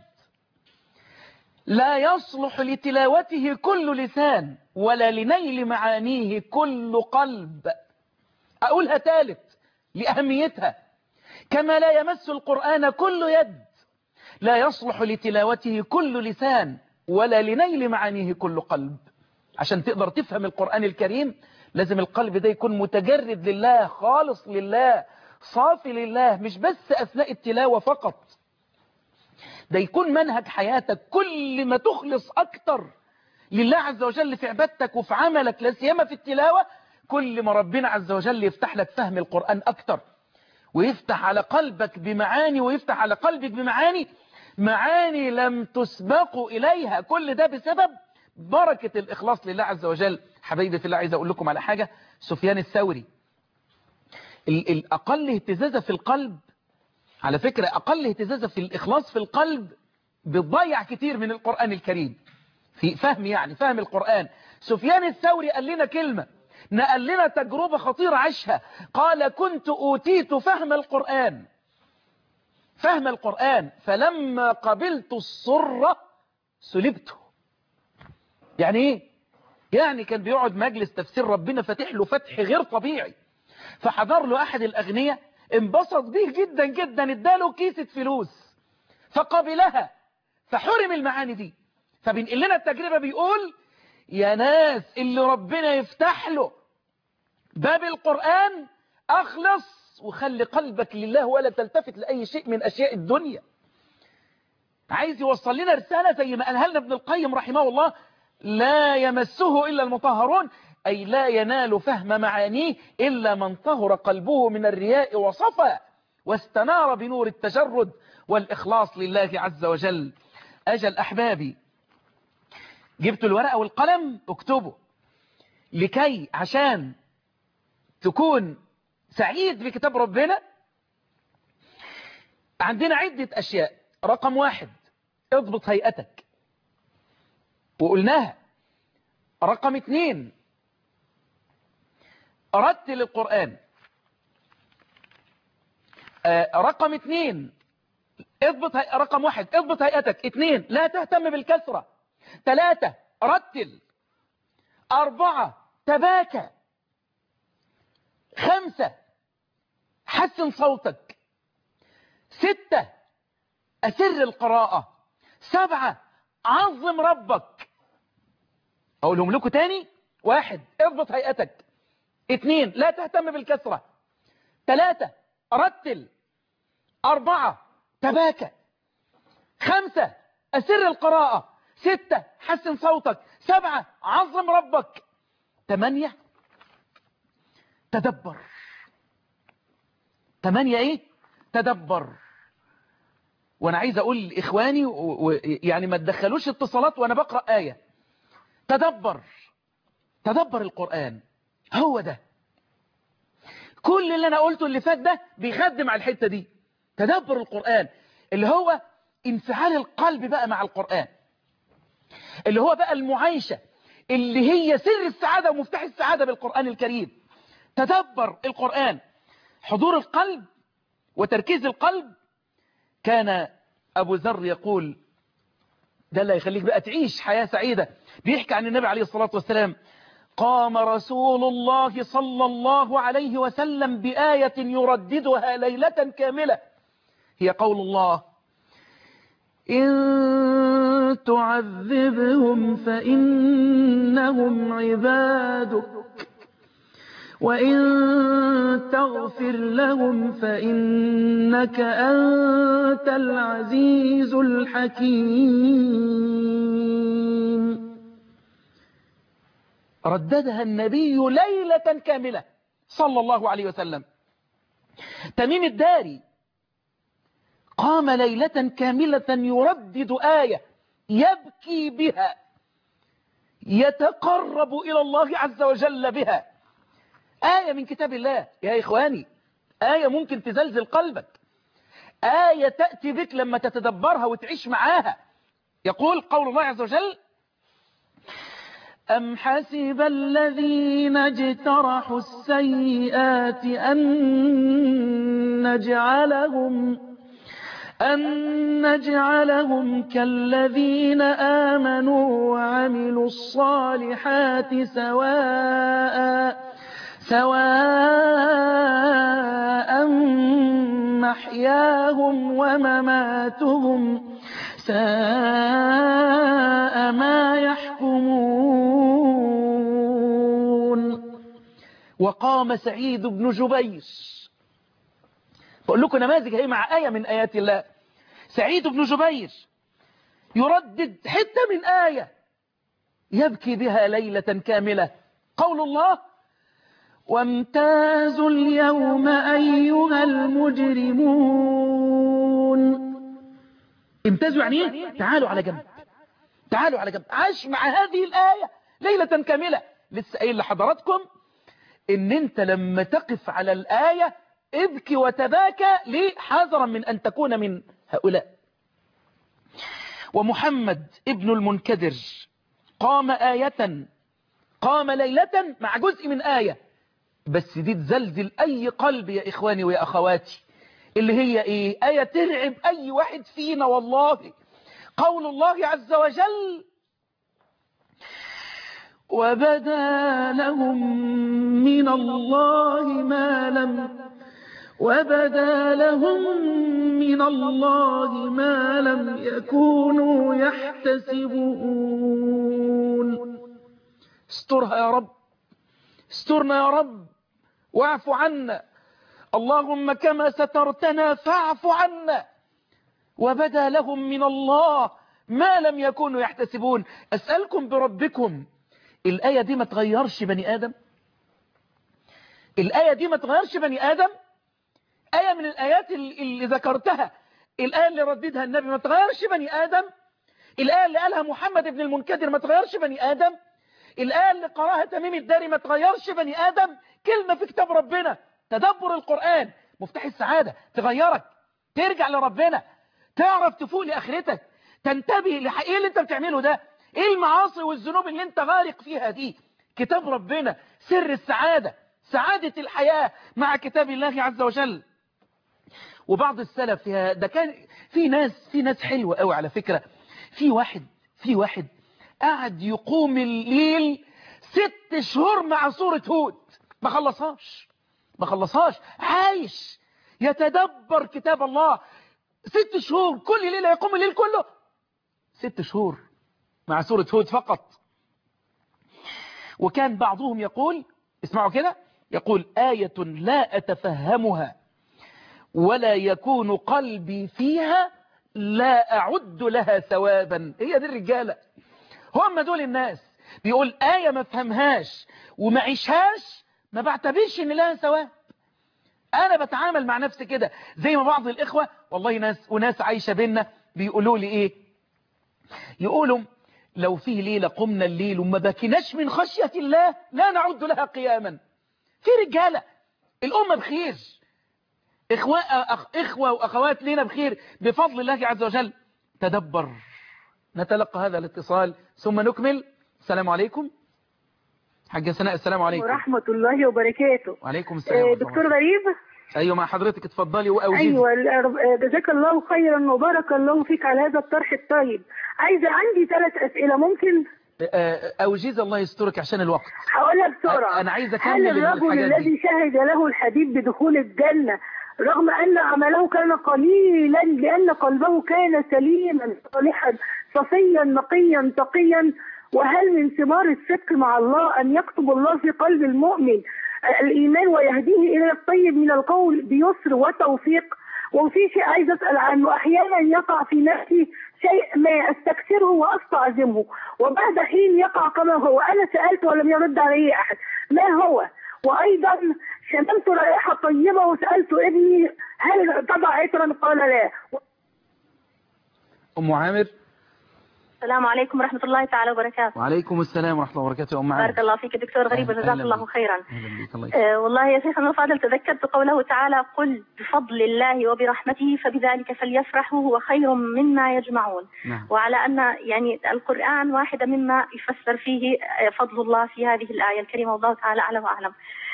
لا يصلح لتلاوته كل لسان ولا لنيل معانيه كل قلب أقولها ثالث لأهميتها كما لا يمس القرآن كل يد لا يصلح لتلاوته كل لسان ولا لنيل معانيه كل قلب عشان تقدر تفهم القرآن الكريم لازم القلب ده يكون متجرد لله خالص لله صافي لله مش بس أثناء التلاوة فقط ده يكون منهج حياتك كل ما تخلص أكتر لله عز وجل في عبادتك وفي عملك لا سيما في التلاوة كل ما ربنا عز وجل يفتح لك فهم القرآن أكتر ويفتح على قلبك بمعاني ويفتح على قلبك بمعاني معاني لم تسبقوا إليها كل ده بسبب بركة الإخلاص لله عز وجل حبايبي في الله عايز أقول لكم على حاجة سفيان الثوري ال- الأقل اهتزازة في القلب على فكرة أقل اهتزازة في الإخلاص في القلب بتضيع كتير من القرآن الكريم في فهم يعني فهم القرآن سفيان الثوري قال لنا كلمة نقل لنا تجربة خطيرة عشها قال كنت أوتيت فهم القرآن فهم القرآن فلما قبلت الصرة سلبته يعني ايه يعني كان بيقعد مجلس تفسير ربنا فاتح له فتح غير طبيعي فحضر له احد الاغنياء انبسط بيه جدا جدا اداله كيسة فلوس فقبلها فحرم المعاني دي فبنقل لنا التجربة بيقول يا ناس اللي ربنا يفتح له باب القرآن اخلص وخلي قلبك لله ولا تلتفت لأي شيء من أشياء الدنيا عايز يوصل لنا رسالة زي ما قالها لنا ابن القيم رحمه الله لا يمسه إلا المطهرون أي لا ينال فهم معانيه إلا من طهر قلبه من الرياء وصفى واستنار بنور التجرد والإخلاص لله عز وجل أجل أحبابي جبت الورقة والقلم اكتبوا لكي عشان تكون سعيد بكتاب ربنا عندنا عدة أشياء رقم واحد اضبط هيئتك وقلناها رقم اتنين رتل القرآن آه رقم اتنين اضبط هي... رقم واحد اضبط هيئتك اتنين لا تهتم بالكثرة ثلاثة رتل أربعة تباكى خمسة حسن صوتك ستة أسر القراءة سبعة عظم ربك أقولهم لكم تاني واحد اضبط هيئتك اثنين لا تهتم بالكسرة ثلاثة رتل أربعة تباكى خمسة أسر القراءة ستة حسن صوتك سبعة عظم ربك ثمانية تدبر ثمانية ايه تدبر وانا عايز اقول لاخواني و... و... يعني ما تدخلوش اتصالات وانا بقرأ آية تدبر تدبر القرآن هو ده كل اللي انا قلته اللي فات ده بيخدم على الحتة دي تدبر القرآن اللي هو انفعال القلب بقى مع القرآن اللي هو بقى المعايشة اللي هي سر السعادة ومفتاح السعادة بالقرآن الكريم تدبر القرآن حضور القلب وتركيز القلب كان أبو ذر يقول ده اللي يخليك بقى تعيش حياة سعيدة بيحكي عن النبي عليه الصلاة والسلام قام رسول الله صلى الله عليه وسلم بآية يرددها ليلة كاملة هي قول الله إن تعذبهم فإنهم عبادك وإن تغفر لهم فإنك أنت العزيز الحكيم رددها النبي ليلة كاملة صلى الله عليه وسلم تميم الداري قام ليلة كاملة يردد آية يبكي بها يتقرب إلى الله عز وجل بها آية من كتاب الله يا إخواني آية ممكن تزلزل قلبك آية تأتي بك لما تتدبرها وتعيش معاها يقول قول الله عز وجل أم حسب الذين اجترحوا السيئات أن نجعلهم أن نجعلهم كالذين آمنوا وعملوا الصالحات سواء سواء محياهم ومماتهم ساء ما يحكمون وقام سعيد بن جبير بقول لكم نماذج هي مع آية من آيات الله سعيد بن جبير يردد حتة من آية يبكي بها ليلة كاملة قول الله وامتازوا اليوم أيها المجرمون امتازوا يعني ايه تعالوا على جنب تعالوا على جنب عاش مع هذه الآية ليلة كاملة لسه قايل لحضراتكم ان انت لما تقف على الآية ابكي وتباكى ليه حذرا من أن تكون من هؤلاء ومحمد ابن المنكدر قام آية قام ليلة مع جزء من آية بس دي تزلزل أي قلب يا إخواني ويا أخواتي اللي هي إيه آية ترعب أي واحد فينا والله قول الله عز وجل وبدا لهم من الله ما لم وبدا لهم من الله ما لم يكونوا يحتسبون استرها يا رب استرنا يا رب واعف عنا اللهم كما سترتنا فاعف عنا وبدا لهم من الله ما لم يكونوا يحتسبون أسألكم بربكم الآية دي ما تغيرش بني آدم الآية دي ما تغيرش بني آدم آية من الآيات اللي ذكرتها الآية اللي رددها النبي ما تغيرش بني آدم الآية اللي قالها محمد بن المنكدر ما تغيرش بني آدم الآية اللي قراها تميم الداري ما تغيرش بني آدم كلمة في كتاب ربنا تدبر القرآن مفتاح السعادة تغيرك ترجع لربنا تعرف تفوق لآخرتك تنتبه لحقيقة اللي انت بتعمله ده ايه المعاصي والذنوب اللي انت غارق فيها دي كتاب ربنا سر السعادة سعادة الحياة مع كتاب الله عز وجل وبعض السلف فيها ده كان في ناس في ناس حلوة قوي على فكرة في واحد في واحد قعد يقوم الليل ست شهور مع سورة هود ما خلصهاش ما خلصهاش عايش يتدبر كتاب الله ست شهور كل ليلة يقوم الليل كله ست شهور مع سورة هود فقط وكان بعضهم يقول اسمعوا كده يقول آية لا أتفهمها ولا يكون قلبي فيها لا أعد لها ثوابا هي دي الرجالة هم دول الناس بيقول آية ما فهمهاش وما عيشهاش ما بعتبرش ان لها ثواب انا بتعامل مع نفسي كده زي ما بعض الاخوة والله ناس وناس عايشة بينا بيقولوا لي ايه يقولوا لو فيه ليلة قمنا الليل وما بكناش من خشية الله لا نعد لها قياما في رجالة الأمة بخير إخوة, أخ إخوة وأخوات لنا بخير بفضل الله عز وجل تدبر نتلقى هذا الاتصال ثم نكمل السلام عليكم حاجة سناء السلام عليكم ورحمة الله وبركاته وعليكم السلام آه، ورحمة الله. دكتور غريب أيوة مع حضرتك اتفضلي وأوجزي أيوة ال- آه، جزاك الله خيرا وبارك الله فيك على هذا الطرح الطيب عايزة عندي ثلاث أسئلة ممكن آه، أوجزي الله يسترك عشان الوقت هقولها بسرعة أنا عايز هل أكمل الرجل الحاجات دي الذي شهد له الحبيب بدخول الجنة رغم أن عمله كان قليلا لأن قلبه كان سليما صالحا صفيا نقيا تقيا وهل من ثمار الصدق مع الله أن يكتب الله في قلب المؤمن الإيمان ويهديه إلى الطيب من القول بيسر وتوفيق وفي شيء عايز أسأل عنه أحيانا يقع في نفسي شيء ما أستكثره وأستعظمه وبعد حين يقع كما هو أنا سألت ولم يرد علي أحد ما هو وأيضا شممت رائحة طيبة وسألت ابني هل تضع عطرا قال لا أم عامر السلام عليكم ورحمة الله تعالى وبركاته وعليكم السلام ورحمة الله وبركاته يا أم عامر بارك الله فيك دكتور غريب أهلا- وجزاك أهلا الله بك. خيرا أهلا بك الله يسلمك. آه والله يا شيخنا الفاضل تذكرت قوله تعالى قل بفضل الله وبرحمته فبذلك فليفرحوا هو خير مما يجمعون نعم وعلى أن يعني القرآن واحدة مما يفسر فيه آه، فضل الله في هذه الآية الكريمة والله تعالى أعلم وأعلم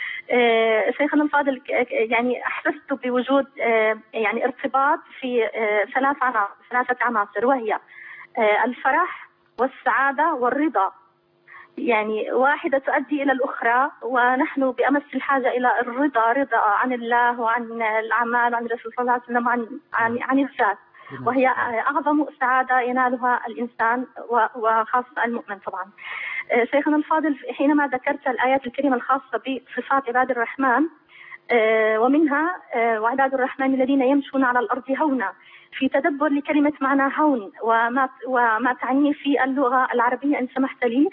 آه، شيخنا الفاضل ك- ك- يعني أحسست بوجود آه، يعني ارتباط في آه، ثلاث عناصر ثلاثة عناصر وهي آه، الفرح والسعادة والرضا يعني واحدة تؤدي إلى الأخرى ونحن بأمس الحاجة إلى الرضا رضا عن الله وعن الأعمال وعن الرسول صلى الله عليه وسلم وعن عن, عن الذات وهي أعظم سعادة ينالها الإنسان و- وخاصة المؤمن طبعا آه، شيخنا الفاضل حينما ذكرت الآيات الكريمة الخاصة بصفات عباد الرحمن آه، ومنها آه، وعباد الرحمن الذين يمشون على الأرض هونا في تدبر لكلمة معنى هون وما وما تعنيه في اللغة العربية إن سمحت لي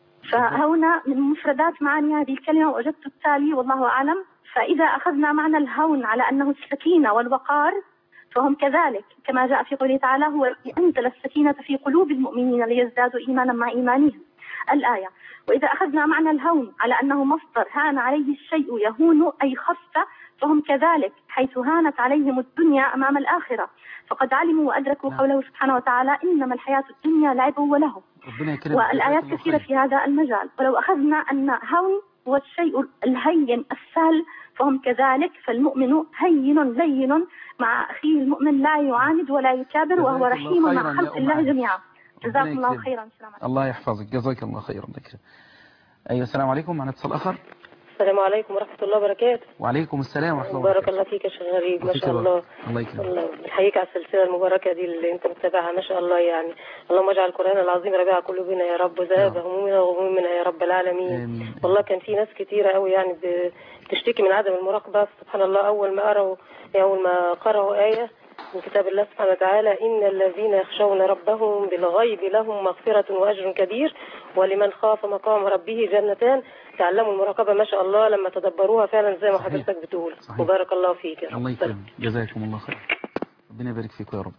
فهون من مفردات معاني هذه الكلمة وجدت التالي والله أعلم فإذا أخذنا معنى الهون على أنه السكينة والوقار فهم كذلك كما جاء في قوله تعالى هو الذي أنزل السكينة في قلوب المؤمنين ليزدادوا إيمانا مع إيمانهم الآية وإذا أخذنا معنى الهون على أنه مصدر هان عليه الشيء يهون أي خف فهم كذلك حيث هانت عليهم الدنيا أمام الآخرة فقد علموا وأدركوا نعم. قوله سبحانه وتعالى إنما الحياة الدنيا لعب ولهو ربنا يكرمك والآيات جزاك الله كثيرة خير. في هذا المجال ولو أخذنا أن هون هو الشيء الهين السهل فهم كذلك فالمؤمن هين لين مع أخيه المؤمن لا يعاند ولا يكابر وهو جزاك الله رحيم خيراً مع يا خلق أم الله عامر. جميعا ربنا جزاكم الله يكرمك. خيرا السلام عليكم الله يحفظك جزاك الله خيرا ذكر أيوة السلام عليكم معنا اتصال آخر السلام عليكم ورحمة الله وبركاته وعليكم السلام ورحمة الله بارك وبركاته الله فيك يا شيخ غريب ما وفيك شاء بارك. الله الله يكرمك الله بنحييك على السلسلة المباركة دي اللي انت متابعها ما شاء الله يعني اللهم اجعل القرآن العظيم ربيع قلوبنا يا رب وذهب نعم. همومنا وغمومنا يا رب العالمين آمين والله كان في ناس كتيرة قوي يعني ب- بتشتكي من عدم المراقبة سبحان الله أول ما قرأوا أول ما قرأوا آية من كتاب الله سبحانه وتعالى إن الذين يخشون ربهم بالغيب لهم مغفرة وأجر كبير ولمن خاف مقام ربه جنتان تعلموا المراقبة ما شاء الله لما تدبروها فعلا زي ما صحيح. حضرتك بتقول صحيح. وبارك الله فيك يا رب. الله يكرمك جزاكم الله خير ربنا يبارك فيكم يا رب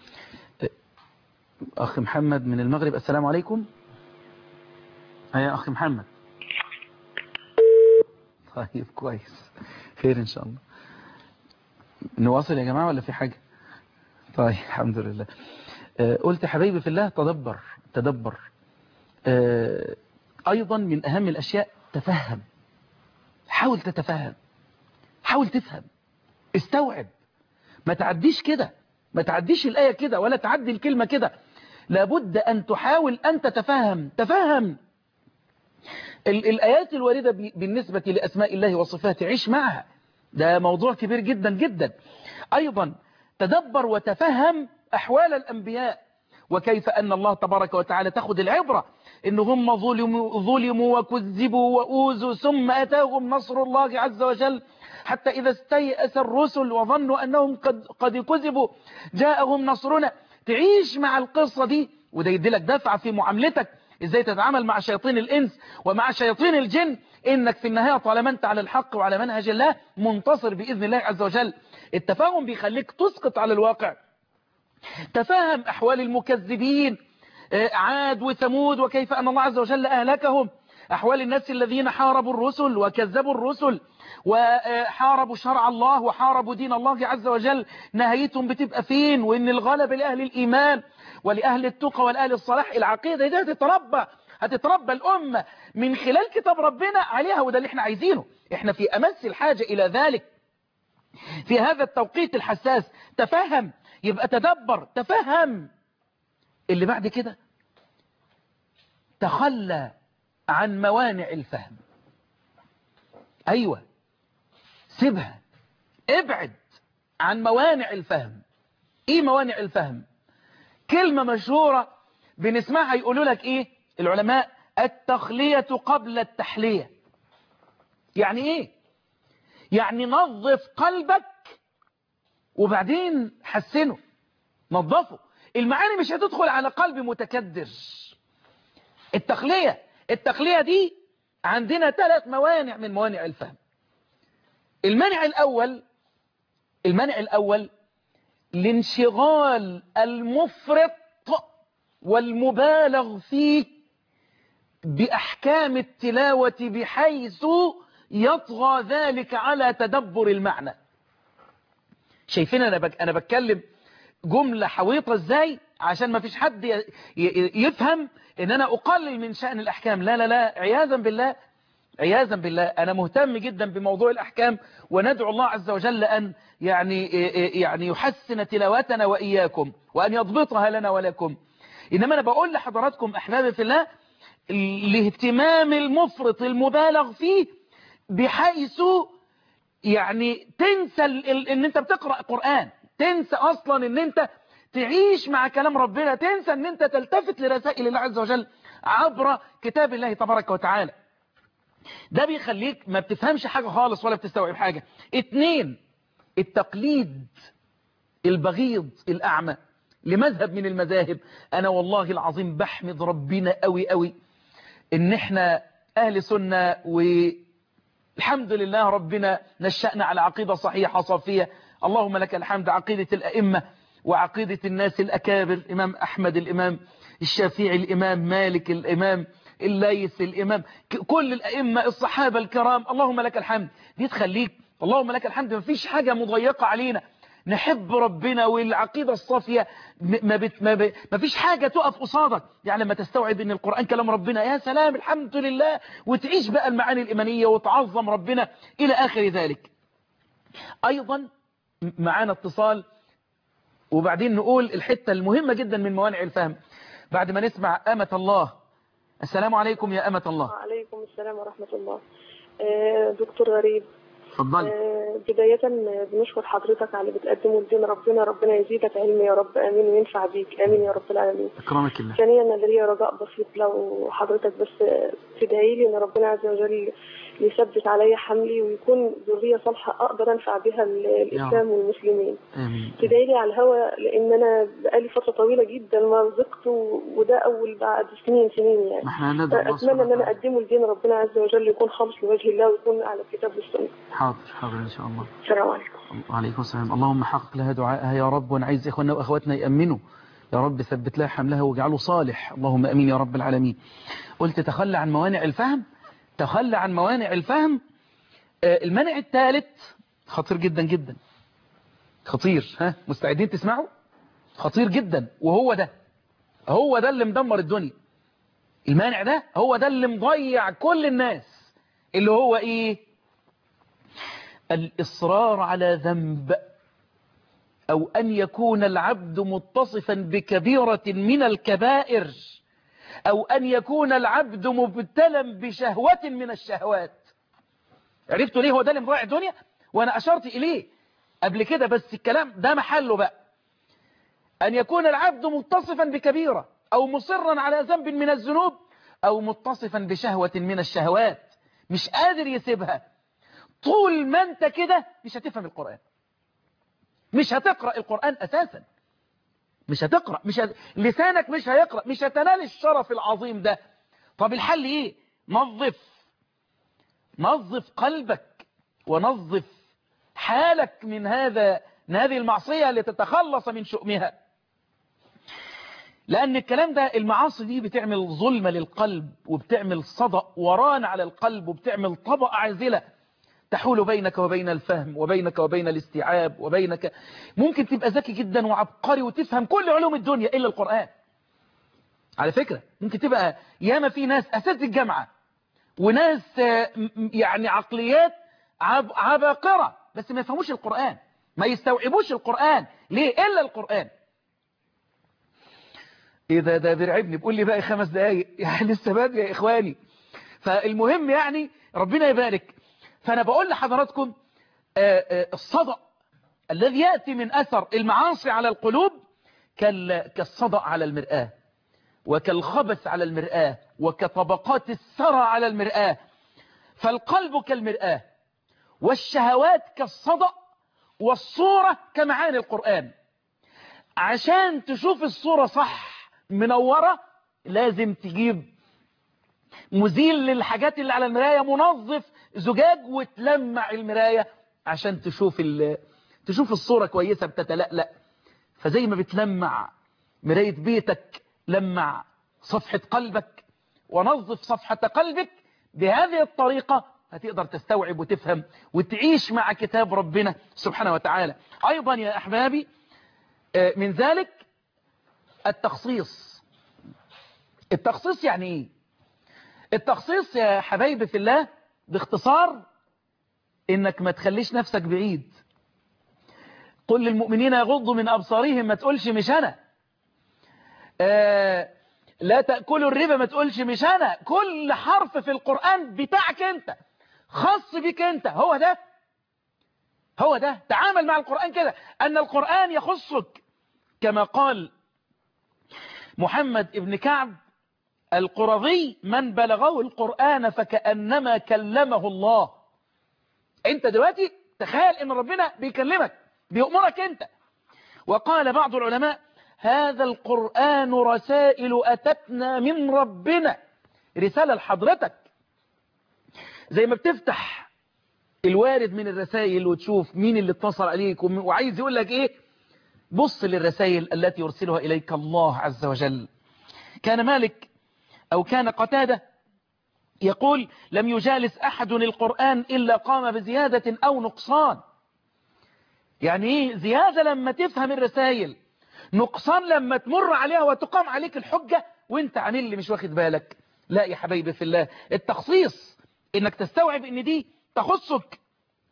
أخ محمد من المغرب السلام عليكم يا أخ محمد طيب كويس خير إن شاء الله نواصل يا جماعة ولا في حاجة طيب الحمد لله آه، قلت حبيبي في الله تدبر تدبر آه، أيضا من أهم الأشياء تفهم حاول تتفهم حاول تفهم استوعب ما تعديش كده ما تعديش الآية كده ولا تعدي الكلمة كده لابد أن تحاول أن تتفهم تفهم ال- الآيات الواردة ب- بالنسبة لأسماء الله وصفاته عيش معها ده موضوع كبير جدا جدا أيضا تدبر وتفهم أحوال الأنبياء وكيف أن الله تبارك وتعالى تاخد العبرة إن هم ظلموا, ظلموا وكذبوا وأوذوا ثم أتاهم نصر الله عز وجل حتى إذا استيأس الرسل وظنوا أنهم قد, قد كذبوا جاءهم نصرنا تعيش مع القصة دي وده يديلك دفعة في معاملتك ازاي تتعامل مع شياطين الانس ومع شياطين الجن انك في النهاية طالما انت على الحق وعلى منهج الله منتصر بإذن الله عز وجل التفاهم بيخليك تسقط على الواقع تفهم أحوال المكذبين عاد وثمود وكيف أن الله عز وجل أهلكهم أحوال الناس الذين حاربوا الرسل وكذبوا الرسل وحاربوا شرع الله وحاربوا دين الله عز وجل نهايتهم بتبقى فين وإن الغلب لأهل الإيمان ولأهل التقى ولأهل الصلاح العقيدة دي هتتربى هتتربى الأمة من خلال كتاب ربنا عليها وده اللي احنا عايزينه احنا في أمس الحاجة إلى ذلك في هذا التوقيت الحساس تفهم يبقى تدبر تفهم اللي بعد كده تخلى عن موانع الفهم أيوة سيبها ابعد عن موانع الفهم ايه موانع الفهم كلمة مشهورة بنسمعها يقولوا لك ايه العلماء التخلية قبل التحلية يعني ايه يعني نظف قلبك وبعدين حسنه نظفه المعاني مش هتدخل على قلب متكدر التخلية التخلية دي عندنا ثلاث موانع من موانع الفهم المانع الأول المانع الأول الانشغال المفرط والمبالغ فيه بأحكام التلاوة بحيث يطغى ذلك على تدبر المعنى شايفين أنا, بك أنا بتكلم جملة حويطة ازاي عشان ما فيش حد يفهم ان انا اقلل من شأن الاحكام لا لا لا عياذا بالله عياذا بالله انا مهتم جدا بموضوع الاحكام وندعو الله عز وجل ان يعني يعني يحسن تلاوتنا واياكم وان يضبطها لنا ولكم انما انا بقول لحضراتكم احبابي في الله الاهتمام المفرط المبالغ فيه بحيث يعني تنسى ان انت بتقرأ قرآن تنسى اصلا ان انت تعيش مع كلام ربنا تنسى ان انت تلتفت لرسائل الله عز وجل عبر كتاب الله تبارك وتعالى ده بيخليك ما بتفهمش حاجة خالص ولا بتستوعب حاجة اتنين التقليد البغيض الأعمى لمذهب من المذاهب أنا والله العظيم بحمد ربنا قوي قوي إن احنا أهل سنة والحمد لله ربنا نشأنا على عقيدة صحيحة صافية اللهم لك الحمد عقيدة الأئمة وعقيدة الناس الأكابر إمام أحمد الإمام الشافعي الإمام مالك الإمام الليث الإمام كل الأئمة الصحابة الكرام اللهم لك الحمد دي تخليك اللهم لك الحمد ما فيش حاجة مضيقة علينا نحب ربنا والعقيدة الصافية ما, بت ما, ب... ما فيش حاجة تقف قصادك يعني لما تستوعب ان القرآن كلام ربنا يا سلام الحمد لله وتعيش بقى المعاني الإيمانية وتعظم ربنا إلى آخر ذلك أيضا معانا اتصال وبعدين نقول الحتة المهمة جدا من موانع الفهم بعد ما نسمع أمة الله السلام عليكم يا أمة الله وعليكم السلام ورحمة الله آه، دكتور غريب اتفضلي آه، بداية بنشكر حضرتك على اللي بتقدمه لدين ربنا ربنا يزيدك علم يا رب آمين وينفع بيك آمين يا رب العالمين أكرمك الله ثانيا أنا ليا رجاء بسيط لو حضرتك بس تدعي لي إن ربنا عز وجل يثبت عليا حملي ويكون ذرية صالحة أقدر أنفع بها الإسلام والمسلمين آمين تدعي لي على الهوا لأن أنا بقالي فترة طويلة جدا ما رزقت وده أول بعد سنين سنين يعني ما احنا ندعو الله أتمنى إن سبحانه أنا وتعالى. أقدمه لدين ربنا عز وجل يكون خالص لوجه الله ويكون على الكتاب والسنة حاضر حاضر إن شاء الله السلام عليكم وعليكم السلام اللهم حقق لها دعائها يا رب ونعز إخواننا وأخواتنا يأمنوا يا رب ثبت لها حملها واجعله صالح اللهم أمين يا رب العالمين قلت تخلى عن موانع الفهم تخلى عن موانع الفهم آه، المانع الثالث خطير جدا جدا خطير ها مستعدين تسمعوا خطير جدا وهو ده هو ده اللي مدمر الدنيا المانع ده هو ده اللي مضيع كل الناس اللي هو ايه الإصرار على ذنب أو أن يكون العبد متصفا بكبيرة من الكبائر أو أن يكون العبد مبتلا بشهوة من الشهوات عرفتوا ليه هو ده اللي مضيع الدنيا وأنا أشرت إليه قبل كده بس الكلام ده محله بقى أن يكون العبد متصفا بكبيرة أو مصرا على ذنب من الذنوب أو متصفا بشهوة من الشهوات مش قادر يسيبها طول ما انت كده مش هتفهم القرآن مش هتقرأ القرآن أساسا مش هتقرأ مش هت... لسانك مش هيقرأ مش هتنال الشرف العظيم ده طب الحل ايه نظف نظف قلبك ونظف حالك من هذا من هذه المعصية لتتخلص من شؤمها لأن الكلام ده المعاصي دي بتعمل ظلمة للقلب وبتعمل صدأ وران على القلب وبتعمل طبقة عازلة تحول بينك وبين الفهم وبينك وبين الاستيعاب وبينك ممكن تبقى ذكي جدا وعبقري وتفهم كل علوم الدنيا إلا القرآن على فكرة ممكن تبقى ياما في ناس أساتذة الجامعة وناس يعني عقليات عب عباقرة بس ما يفهموش القرآن ما يستوعبوش القرآن ليه إلا القرآن إيه ده ده بيرعبني بيقول لي باقي خمس دقايق يعني لسه بدري يا إخواني فالمهم يعني ربنا يبارك فأنا بقول لحضراتكم الصدأ الذي يأتي من أثر المعاصي على القلوب كالصدأ على المرآة وكالخبث على المرآة وكطبقات الثرى على المرآة فالقلب كالمرآة والشهوات كالصدأ والصورة كمعاني القرآن عشان تشوف الصورة صح منورة لازم تجيب مزيل للحاجات اللي على المراية منظف زجاج وتلمع المراية عشان تشوف تشوف الصورة كويسة بتتلألأ فزي ما بتلمع مراية بيتك لمع صفحة قلبك ونظف صفحة قلبك بهذه الطريقة هتقدر تستوعب وتفهم وتعيش مع كتاب ربنا سبحانه وتعالى أيضا يا أحبابي من ذلك التخصيص التخصيص يعني ايه التخصيص يا حبايبي في الله باختصار انك ما تخليش نفسك بعيد قل للمؤمنين يغضوا من ابصارهم ما تقولش مش انا آه لا تأكلوا الربا ما تقولش مش انا كل حرف في القرآن بتاعك انت خاص بك انت هو ده هو ده تعامل مع القرآن كده ان القرآن يخصك كما قال محمد ابن كعب القرظي من بلغه القرآن فكأنما كلمه الله انت دلوقتي تخيل ان ربنا بيكلمك بيأمرك انت وقال بعض العلماء هذا القرآن رسائل أتتنا من ربنا رسالة لحضرتك زي ما بتفتح الوارد من الرسائل وتشوف مين اللي اتصل عليك وعايز يقول لك ايه بص للرسائل التي يرسلها إليك الله عز وجل كان مالك أو كان قتادة يقول لم يجالس أحد القرآن إلا قام بزيادة أو نقصان يعني ايه زيادة لما تفهم الرسائل نقصان لما تمر عليها وتقام عليك الحجة وانت عن اللي مش واخد بالك لا يا حبايبي في الله التخصيص انك تستوعب ان دي تخصك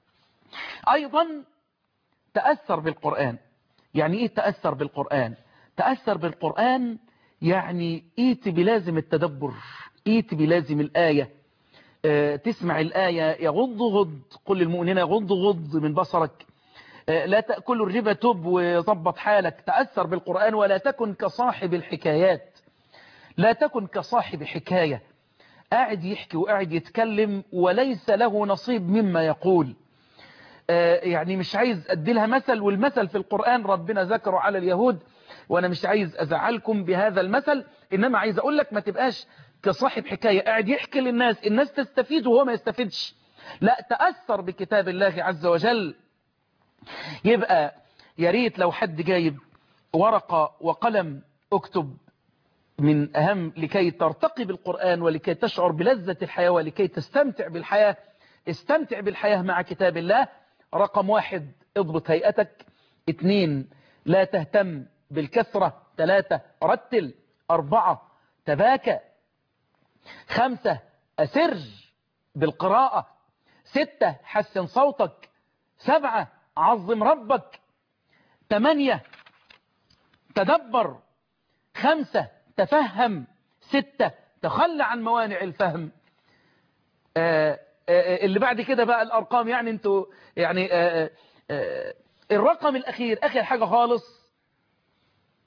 ايضا تأثر بالقرآن يعني ايه تأثر بالقرآن تأثر بالقرآن يعني ايت بلازم التدبر ايت بلازم الآية اه تسمع الآية يغض غض قل للمؤمنين يغض غض من بصرك اه لا تأكل الربا تب وظبط حالك تأثر بالقرآن ولا تكن كصاحب الحكايات لا تكن كصاحب حكاية قاعد يحكي وقاعد يتكلم وليس له نصيب مما يقول يعني مش عايز أدي لها مثل والمثل في القرآن ربنا ذكره على اليهود وأنا مش عايز أزعلكم بهذا المثل إنما عايز أقول لك ما تبقاش كصاحب حكاية قاعد يحكي للناس الناس تستفيد وهو ما يستفيدش لا تأثر بكتاب الله عز وجل يبقى يا ريت لو حد جايب ورقة وقلم اكتب من أهم لكي ترتقي بالقرآن ولكي تشعر بلذة الحياة ولكي تستمتع بالحياة استمتع بالحياة مع كتاب الله رقم واحد اضبط هيئتك اثنين لا تهتم بالكثرة ثلاثة رتل أربعة تباكى خمسة أسر بالقراءة ستة حسن صوتك سبعة عظم ربك ثمانية تدبر خمسة تفهم ستة تخلى عن موانع الفهم آآ آآ اللي بعد كده بقى الأرقام يعني انتوا يعني آآ الرقم الأخير آخر حاجة خالص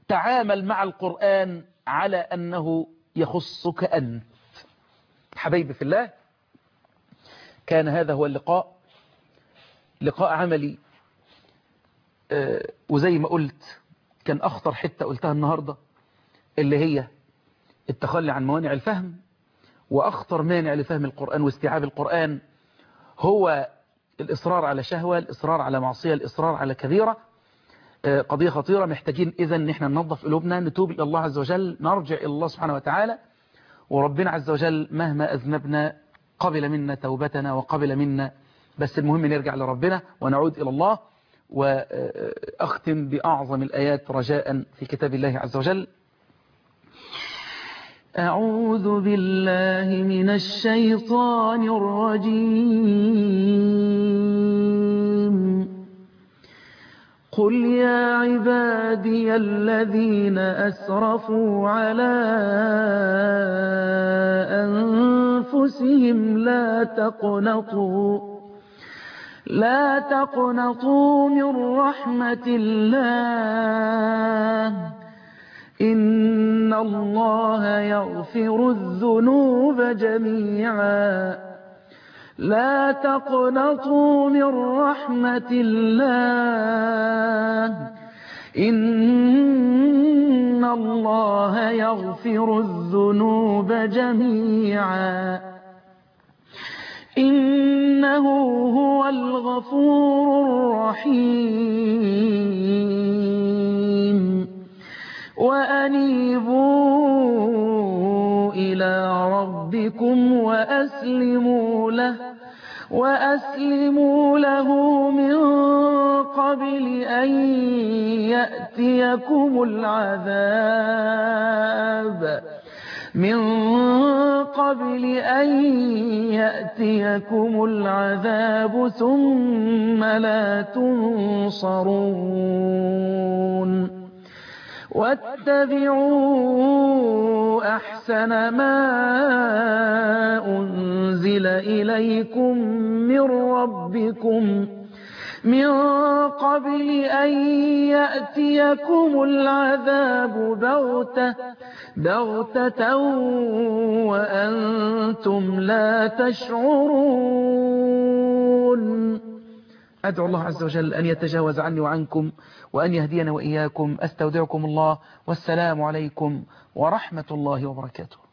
تعامل مع القرآن على أنه يخصك أنت حبيبي في الله كان هذا هو اللقاء لقاء عملي آه، وزي ما قلت كان أخطر حتة قلتها النهاردة اللي هي التخلي عن موانع الفهم وأخطر مانع لفهم القرآن واستيعاب القرآن هو الإصرار على شهوة الإصرار على معصية الإصرار على كبيرة آه، قضية خطيرة محتاجين إذا ان احنا ننظف قلوبنا نتوب إلى الله عز وجل نرجع إلى الله سبحانه وتعالى وربنا عز وجل مهما أذنبنا قبل منا توبتنا وقبل منا بس المهم نرجع لربنا ونعود إلى الله وأختم بأعظم الآيات رجاء في كتاب الله عز وجل أعوذ بالله من الشيطان الرجيم قل يا عبادي الذين أسرفوا على أنفسهم لا تقنطوا لا تقنطوا من رحمة الله إن الله يغفر الذنوب جميعا لا تقنطوا من رحمة الله إن الله يغفر الذنوب جميعا إنه هو الغفور الرحيم وأنيبوا إلى ربكم وأسلموا له وأسلموا له من قبل أن يأتيكم العذاب من قبل أن يأتيكم العذاب ثم لا تنصرون واتبعوا أحسن ما أنزل إليكم من ربكم من قبل أن يأتيكم العذاب بغتة بغتة وأنتم لا تشعرون أدعو الله عز وجل أن يتجاوز عني وعنكم وأن يهدينا وإياكم أستودعكم الله والسلام عليكم ورحمة الله وبركاته